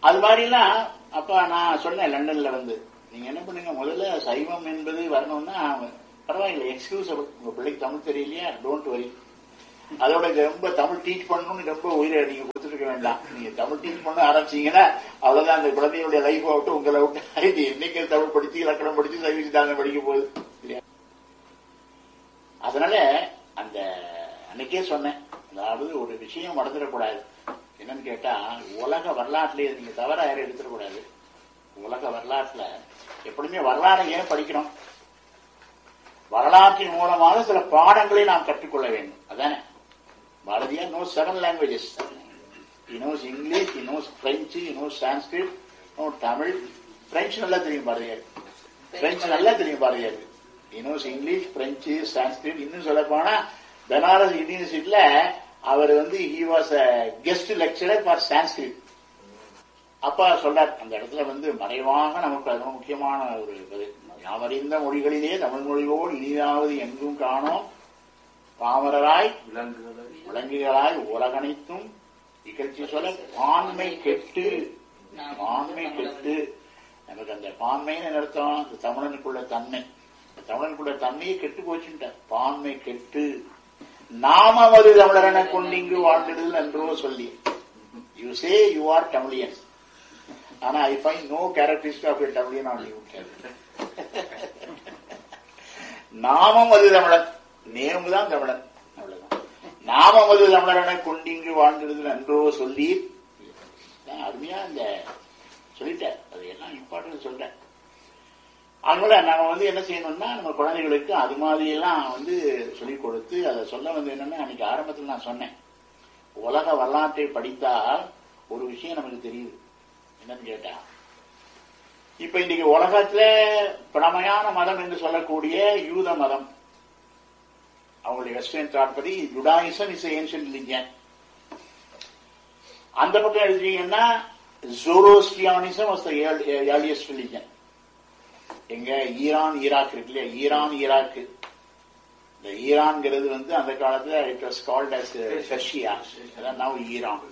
அது மாதிரிலாம் அப்ப நான் சொன்னேன் லண்டன்ல வந்து நீங்க என்ன பண்ணுங்க முதல்ல சைவம் என்பது வரணும்னா பரவாயில்லை எக்ஸ்கியூசபிள் உங்க பிள்ளைக்கு தமிழ் தெரியலையா டோன்ட் வரி அதோட ரொம்ப தமிழ் டீச் பண்ணணும்னு ரொம்ப உயிரை நீங்க கொடுத்துருக்க வேண்டாம் நீங்க தமிழ் டீச் பண்ண ஆரம்பிச்சீங்கன்னா அவ்வளவுதான் அந்த குழந்தையுடைய லைஃப் விட்டு உங்களை விட்டு இது என்னைக்கு தமிழ் படிச்சு இலக்கணம் படிச்சு சைவ சித்தாந்தம் படிக்க போகுது இல்லையா அதனால அந்த அன்னைக்கே சொன்னேன் அதாவது ஒரு விஷயம் மறந்துடக்கூடாது என்னன்னு கேட்டா உலக வரலாற்றுலயே நீங்க தவற யாரும் எடுத்துடக்கூடாது உலக வரலாற்றுல எப்படியுமே வரலாறை ஏன் படிக்கிறோம் வரலாற்றின் மூலமாக சில பாடங்களை நாம் கற்றுக்கொள்ள வேண்டும் அதானே Bharathiyar knows seven languages he knows English he knows French he knows Sanskrit no Tamil French நல்லா தெரியும் பாரதியார் பிரெஞ்சு நல்லா தெரியும் Bharathiyar he knows English French Sanskrit இன்னும் சொல்ல போனா பனாரஸ் யூனிவர்சிட்டியில அவர் வந்து he was a guest lecturer for Sanskrit அப்பா சொல்றார் அந்த இடத்துல வந்து மறைவாக நமக்கு அது ரொம்ப முக்கியமான ஒரு இது யாவறிந்த மொழிகளிலே தமிழ் மொழியோடு இனிதாவது எங்கும் காணோம் பாமரராய் விலங்குகளை விலங்குகளாய் உலகனைத்தும் இகழ்ச்சி சொல்ல பான்மை கெட்டு பான்மை கெட்டு நமக்கு அந்த பான்மைன்னு அர்த்தம் அந்த தமிழனுக்குள்ள தன்மை அந்த தமிழனுக்குள்ள தன்மையை கெட்டு போச்சுட்ட பான்மை கெட்டு நாமமது தமிழரென கொண்டிங்கு வாழ்ந்திடுதல் என்றோ சொல்லி you say you are Tamilian ஆனா I find no characteristic of Tamilian on you நாமம் அது தமிழன் நேமு தான் தமிழன் அவ்வளவுதான் நாமம் அது தமிழரென கொண்டிங்கு வாழ்ந்திடுதல் என்றோ சொல்லி நான் அருமையா இந்த சொல்லிட்டேன் அது எல்லாம் இம்பார்ட்டன்ட் சொல்றேன் அதனால நம்ம வந்து என்ன செய்யணும்னா நம்ம குழந்தைகளுக்கு அது மாதிரி எல்லாம் வந்து சொல்லிக் கொடுத்து அதை சொல்ல வந்து என்னன்னா அன்னைக்கு ஆரம்பத்தில் நான் சொன்னேன் உலக வரலாற்றை படித்தால் ஒரு விஷயம் நமக்கு தெரியுது என்னன்னு கேட்டா இப்ப இன்னைக்கு உலகத்துல பழமையான மதம் என்று சொல்லக்கூடிய யூத மதம் அவங்களுடைய வெஸ்டர்ன் தாட் படி ஜுடாயிசம் இஸ் ஏன்ஷியன் ரிலிஜன் அந்த பக்கம் எடுத்தீங்கன்னா Zoroastrianism was the earliest religion எங்க ஈரான் ஈராக் இருக்கு இல்லையா ஈரான் ஈராக் இந்த ஈரான்ங்கிறது வந்து அந்த காலத்துல it was called as Russia அதான் now ஈரான்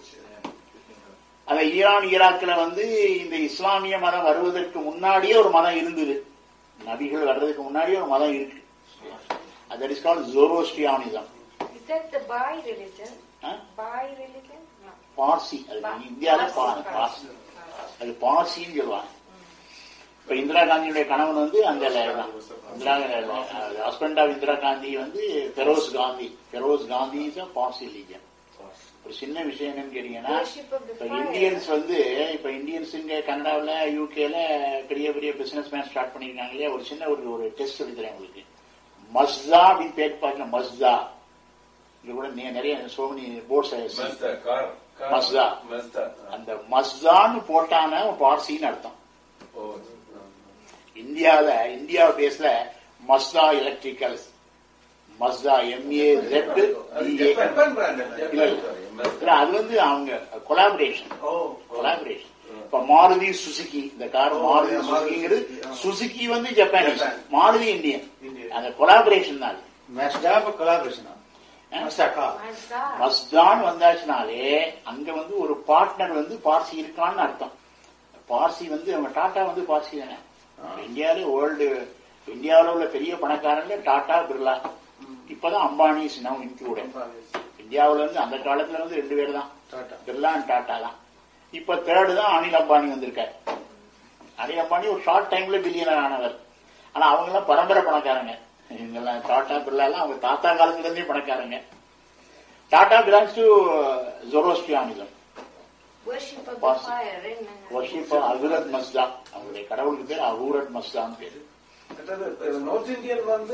அந்த ஈரான் ஈராக்ல வந்து இந்த இஸ்லாமிய மதம் வருவதற்கு முன்னாடியே ஒரு மதம் இருந்தது நபிகள் வர்றதுக்கு முன்னாடியே ஒரு மதம் இருக்கு that is called Zoroastrianism Is that the Bai religion? Huh? Bai religion? No. Parsi அது இந்தியாவில பா- பார்சி அது பார்சின்னு சொல்லுவாங்க இப்ப இந்திரா காந்தியுடைய கணவன் வந்து அந்த ல- தான். இந்திரா ஹஸ்பண்ட் ஆஃப் இந்திரா காந்தி வந்து ஃபெரோஸ் காந்தி ஃபெரோஸ் காந்தி இஸ் பார்சி ரிலிஜன் ஒரு சின்ன விஷயம் என்னன்னு கேட்டீங்கன்னா Worship of the இப்ப fire. இந்தியன்ஸ் வந்து இப்ப இந்தியன்ஸ் இங்க கனடாவில் யூகேல பெரிய பெரிய பிசினஸ் மேன் ஸ்டார்ட் பண்ணிருக்காங்க இல்லையா ஒரு சின்ன ஒரு ஒரு டெஸ்ட் எடுக்கிறேன் உங்களுக்கு மஸ்தா அப்படின்னு பேர் பாருங்க மஸ்தா இங்க கூட நெ- நிறைய சோமனி போர்ட்ஸ் Mazda car car. Mazda. Mazda அந்த மஸ்தான்னு போட்டான பார்சின்னு அர்த்தம் ஓ இந்தியால இந்தியா பேஸ்ல Mazda electricals Mazda M A Z அது ஜப்பான் பிராண்ட் இல்ல, இல்ல, அது வந்து அவங்க கொலாபரேஷன் ஓ கொலாபரேஷன் இப்ப மாருதி சுசுகி இந்த car oh, Maruti yeah, Maruti சுசுகிங்கிறது சுசுகி, ஆ. சுசுகி வந்து Japanese Japan. Maruti Indian Indian. அந்த கொலாபரேஷன் தான் அது Mazda for collaboration. Ah? Mazda car. Mazda. Mastan வந்தாச்சுனாலே அங்க வந்து ஒரு பார்ட்னர் வந்து பார்சி இருக்கான்னு அர்த்தம் பார்சி வந்து அவங்க டாடா வந்து பார்சி தானே இந்தியாவில வேர்ல்டு இந்தியாவில் உள்ள பெரிய பணக்காரங்க டாடா பிர்லா இப்பதான் அம்பானி நவ் இன்க்ளூடட் இந்தியாவுல இருந்து அந்த காலத்துல வந்து ரெண்டு பேர் தான் Tata. பிர்லா அண்ட் டாடா தான் இப்ப தேர்டு தான் அனில் அம்பானி வந்திருக்காரு அனில் அம்பானி ஒரு ஷார்ட் டைம்ல பில்லியனர் ஆனவர் ஆனா அவங்க எல்லாம் பரம்பரை பணக்காரங்க இவங்கெல்லாம் டாடா பிர்லா எல்லாம் அவங்க தாத்தா காலத்துல இருந்தே பணக்காரங்க Tata belongs to Zoroastrianism Worship of the Parsi. fire. in, uh, worship அகுரத் மஸ்தா அவங்களுடைய கடவுளுக்கு பேர் அகூரத் மஸ்தான் பேரு நார்த் இந்தியன் வந்து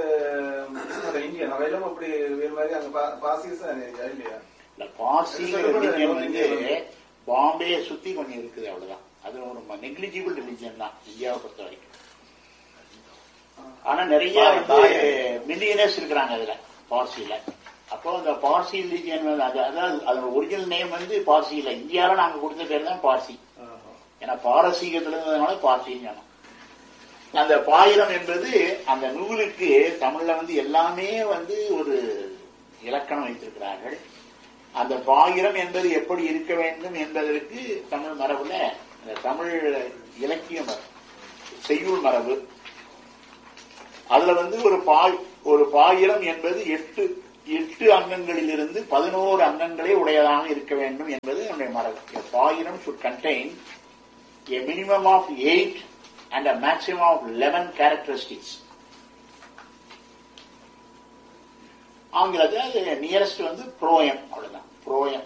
அந்த இந்தியன் அவையிலும் அப்படி வேறு மாதிரி அங்க பா- பாசிஸ் இல்லையா இந்த பார்சிங்கிற ரிலிஜன் வந்து பாம்பே சுத்தி கொஞ்சம் இருக்குது அவ்வளவுதான் அது ஒரு நெக்லிஜிபிள் ரிலிஜன் தான் இந்தியாவை பொறுத்த வரைக்கும் ஆனா நிறைய வந்து மில்லியனர்ஸ் இருக்கிறாங்க அதுல பார்சியில அப்போ அந்த பார்சி ரிலிஜன் வந்து அது அதாவது அதோட ஒரிஜினல் நேம் வந்து பார்சி இல்ல இந்தியாவில நாங்க கொடுத்த பேர் தான் பார்சி ஏன்னா பாரசீகத்துல இருந்ததுனால பார்சின்னு சொன்னோம் அந்த பாயிரம் என்பது அந்த நூலுக்கு தமிழ்ல வந்து எல்லாமே வந்து ஒரு இலக்கணம் வைத்திருக்கிறார்கள் அந்த பாயிரம் என்பது எப்படி இருக்க வேண்டும் என்பதற்கு தமிழ் மரபுல இந்த தமிழ் இலக்கிய மரபு செய்யுள் மரபு அதுல வந்து ஒரு பாய் ஒரு பாயிரம் என்பது எட்டு எட்டு அங்கங்களிலிருந்து பதினோரு அங்கங்களே உடையதாக இருக்க வேண்டும் என்பது நம்முடைய மரபு A பாயிரம் should contain a minimum of eight and a maximum of eleven characteristics. ஆங்கிலத்தில் அது நியரஸ்ட் வந்து புரோயம் அவ்வளவுதான் புரோயம்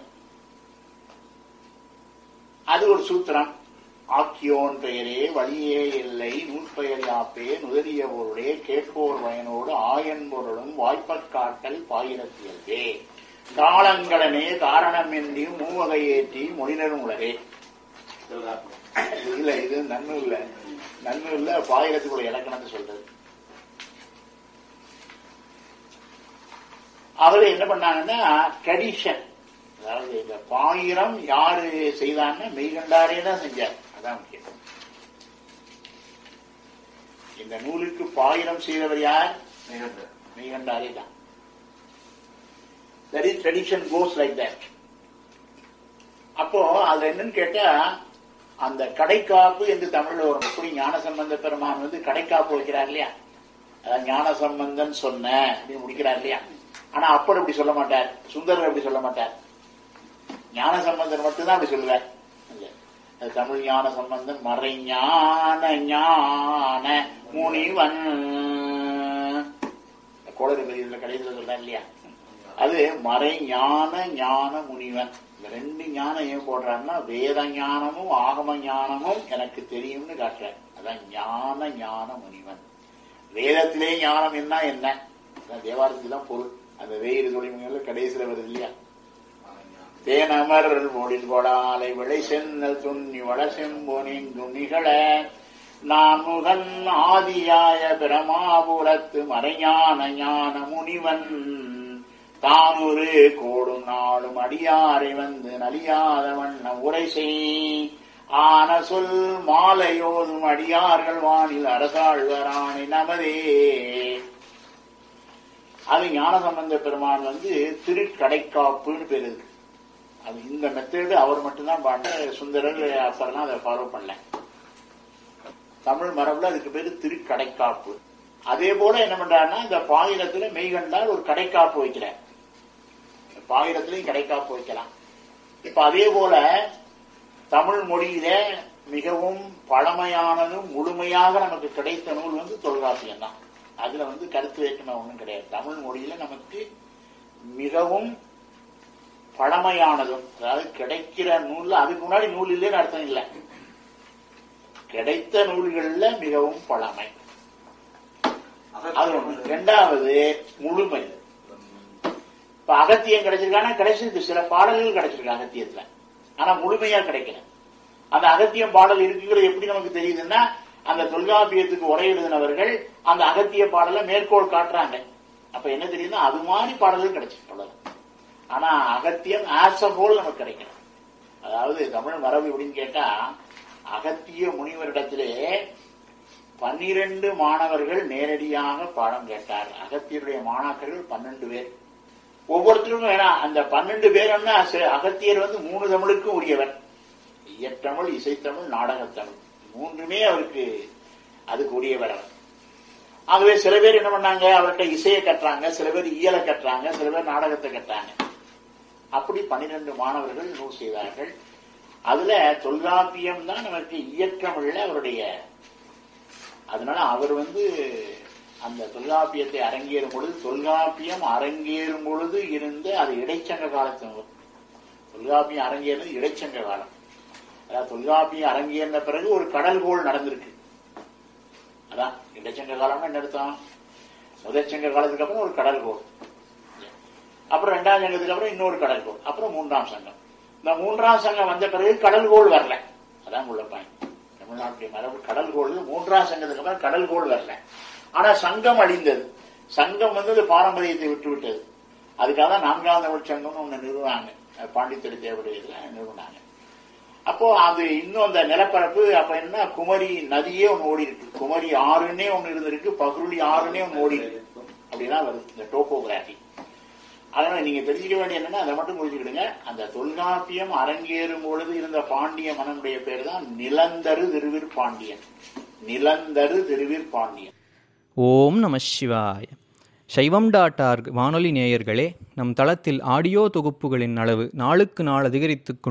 அது ஒரு சூத்திரம் ஆக்கியோன் பெயரே வழியே இல்லை நூற்பெயர் யாப்பே நுதறிய பொருளே கேட்போர் பயனோடு ஆயன் பொருளும் வாய்ப்பற் காட்டல் பாயிரத்தியல்வே காலங்களனே காரணமின்றி மூவகை ஏற்றி மொழினரும் உலகே இல்ல இது நன்னு இல்ல நன்னு இல்ல பாயிரத்துக்குள்ள இலக்கணத்தை சொல்றது அவரு என்ன பண்ணாங்கன்னா ட்ரெடிஷன் அதாவது இந்த பாயிரம் யாரு செய்தான்னு மெய்கண்டாரே தான் செஞ்சார் அதான் முக்கியம் இந்த நூலுக்கு பாயிரம் செய்தவர் யார் மெய்கண்டாரே தான் that is tradition goes like that அப்போ அது என்னன்னு கேட்டா அந்த கடைக்காப்பு என்று தமிழ்ல ஒரு எப்படி ஞான சம்பந்த பெருமான் வந்து கடைக்காப்பு வைக்கிறார் இல்லையா அதாவது ஞான சம்பந்தன் சொன்ன அப்படின்னு முடிக்கிறார் இல்லையா ஆனா அப்பர் அப்படி சொல்ல மாட்டார் சுந்தரர் அப்படி சொல்ல மாட்டார் ஞான சம்பந்தன் மட்டும்தான் அப்படி சொல்லுவார் இல்ல. அது தமிழ் ஞான சம்பந்தன் மறைஞான ஞான முனிவன் கோளறு பெரியதுல கடைசியில் சொல்றார் இல்லையா அது மறைஞான ஞான முனிவன் இந்த ரெண்டு ஞானம் ஏன் போடுறாருன்னா வேத ஞானமும் ஆகம ஞானமும் எனக்கு தெரியும்னு காட்டுறார் அதான் ஞான ஞான முனிவன் வேதத்திலே ஞானம் என்ன என்ன அதான் தேவாரத்துக்கு தான் பொருள் அந்த வேயிறு தொழில்முறையில கடைசியில வருது இல்லையா தேனமர் மொழில் கொடாலை விளை சென்னல் துண்ணி வள செம்பொனிங்கும் நிகழ நான் முகன் ஆதியாய பிரமாபுரத்து மறைஞான ஞான முனிவன் தானொரு கோடும் நாளும் அடியாரை வந்து நலியாத வண்ணம் உரை செய் ஆன சொல் மாலையோதும் அடியார்கள் வானில் அரசாழ்வராணி நமதே அது ஞானசம்பந்த பெருமான் வந்து திருக்கடைக்காப்புன்னு பேர் இருக்கு அது இந்த மெத்தேடு அவர் மட்டும்தான் பாட சுந்தரர் அப்பர்லாம் அதை ஃபாலோ பண்ணல தமிழ் மரபுல அதுக்கு பேரு திருக்கடைக்காப்பு அதே போல என்ன பண்றாருன்னா இந்த பாயிரத்துல மெய்கண்டால் ஒரு கடைக்காப்பு வைக்கிறார் இந்த பாயிரத்திலையும் கடைக்காப்பு வைக்கலாம் இப்ப அதே போல தமிழ் மொழியில மிகவும் பழமையானதும் முழுமையாக நமக்கு கிடைத்த நூல் வந்து தொல்காப்பியம் தான் அதுல வந்து கருத்து வேற்றுமை ஒன்றும் கிடையாது தமிழ் மொழியில நமக்கு மிகவும் பழமையானதும் அதாவது கிடைக்கிற நூல்ல அதுக்கு முன்னாடி நூல் இல்லைன்னு அர்த்தம் இல்லை கிடைத்த நூல்கள்ல மிகவும் பழமை அது ஒண்ணு ரெண்டாவது முழுமை இப்ப அகத்தியம் கிடைச்சிருக்கானா கிடைச்சிருக்கு சில பாடல்கள் கிடைச்சிருக்கு அகத்தியத்துல ஆனா முழுமையா கிடைக்கல அந்த அகத்தியம் பாடல் இருக்குங்கிறது எப்படி நமக்கு தெரியுதுன்னா அந்த தொல்காப்பியத்துக்கு உரை எழுதினவர்கள் அந்த அகத்திய பாடலை மேற்கோள் காட்டுறாங்க அப்ப என்ன தெரியுதுன்னா அது மாதிரி பாடல்கள் கிடைச்சிருக்கு அவ்வளவுதான் ஆனா அகத்தியம் ஆஸ் அ ஹோல் நமக்கு கிடைக்கல அதாவது தமிழ் மரபு எப்படின்னு கேட்டா அகத்திய முனிவரிடத்திலே பன்னிரண்டு மாணவர்கள் நேரடியாக பாடம் கேட்டார் அகத்தியருடைய மாணாக்கர்கள் பன்னெண்டு பேர் ஒவ்வொருத்தருக்கும் வேணா அந்த பன்னெண்டு பேருன்னா ச- அகத்தியர் வந்து மூணு தமிழுக்கும் உரியவர் இயற்றமிழ் இசைத்தமிழ் நாடகத்தமிழ் மூன்றுமே அவருக்கு அதுக்கு உரியவர் அவர் ஆகவே சில பேர் என்ன பண்ணாங்க அவர்கிட்ட இசையை கட்டுறாங்க சில பேர் இயலை கட்டுறாங்க சில பேர் நாடகத்தை கட்டுறாங்க அப்படி பன்னிரண்டு மாணவர்கள் நூல் செய்தார்கள் அதுல தொல்காப்பியம் தான் நமக்கு இயற்றமிழ்ல அவருடைய அதனால அவர் வந்து அந்த தொல்காப்பியத்தை அரங்கேறும் பொழுது தொல்காப்பியம் அரங்கேறும் பொழுது இருந்து அது இடைச்சங்க காலத்து நூல். தொல்காப்பியம் அரங்கேறது இடைச்சங்க காலம் அதாவது தொல்காப்பியம் அரங்கேறின பிறகு ஒரு கடல்கோள் நடந்திருக்கு அதான் இடைச்சங்க காலம்னா என்ன அர்த்தம் முதற்சங்க காலத்துக்கு அப்புறம் ஒரு கடல்கோள் அப்புறம் ரெண்டாம் சங்கத்துக்கு அப்புறம் இன்னொரு கடல்கோள் அப்புறம் மூன்றாம் சங்கம் இந்த மூன்றாம் சங்கம் வந்த பிறகு கடல்கோள் வரல அதான் உள்ள பாயிண்ட் தமிழ்நாட்டுடைய மரபு கடல்கோள் மூன்றாம் சங்கத்துக்கு அப்புறம் கடல்கோள் வரல ஆனா சங்கம் அழிந்தது சங்கம் வந்து அது பாரம்பரியத்தை விட்டு விட்டது அதுக்காக தான் நான்காம் தமிழ் சங்கம்னு ஒண்ணு நிறுவனாங்க அஹ் பாண்டித்துறை தேவடையில நிறுவனாங்க அப்போ அது இன்னும் அந்த நிலப்பரப்பு அப்ப என்ன குமரி நதியே ஒண்ணு ஓடி இருக்கு குமரி ஆறுன்னே ஒண்ணு இருந்திருக்கு பகுருளி ஆறுன்னே ஒண்ணு ஓடி இருக்கு அப்படிலாம் வருது இந்த டோபோகிராஃபி அதனால நீங்க தெரிஞ்சுக்க வேண்டிய என்னன்னா அதை மட்டும் புரிஞ்சுக்கிடுங்க அந்த தொல்காப்பியம் அரங்கேறும் பொழுது இருந்த பாண்டிய மன்னனுடைய பேர் தான் நிலந்தரு திருவிற் பாண்டியன் நிலந்தரு திருவிற் பாண்டியன் ஓம் நம சிவாய சைவம் டாட் ஆர்க் வானொலி நேயர்களே நம் தளத்தில் ஆடியோ தொகுப்புகளின் அளவு நாளுக்கு நாள் அதிகரித்துக் கொண்டு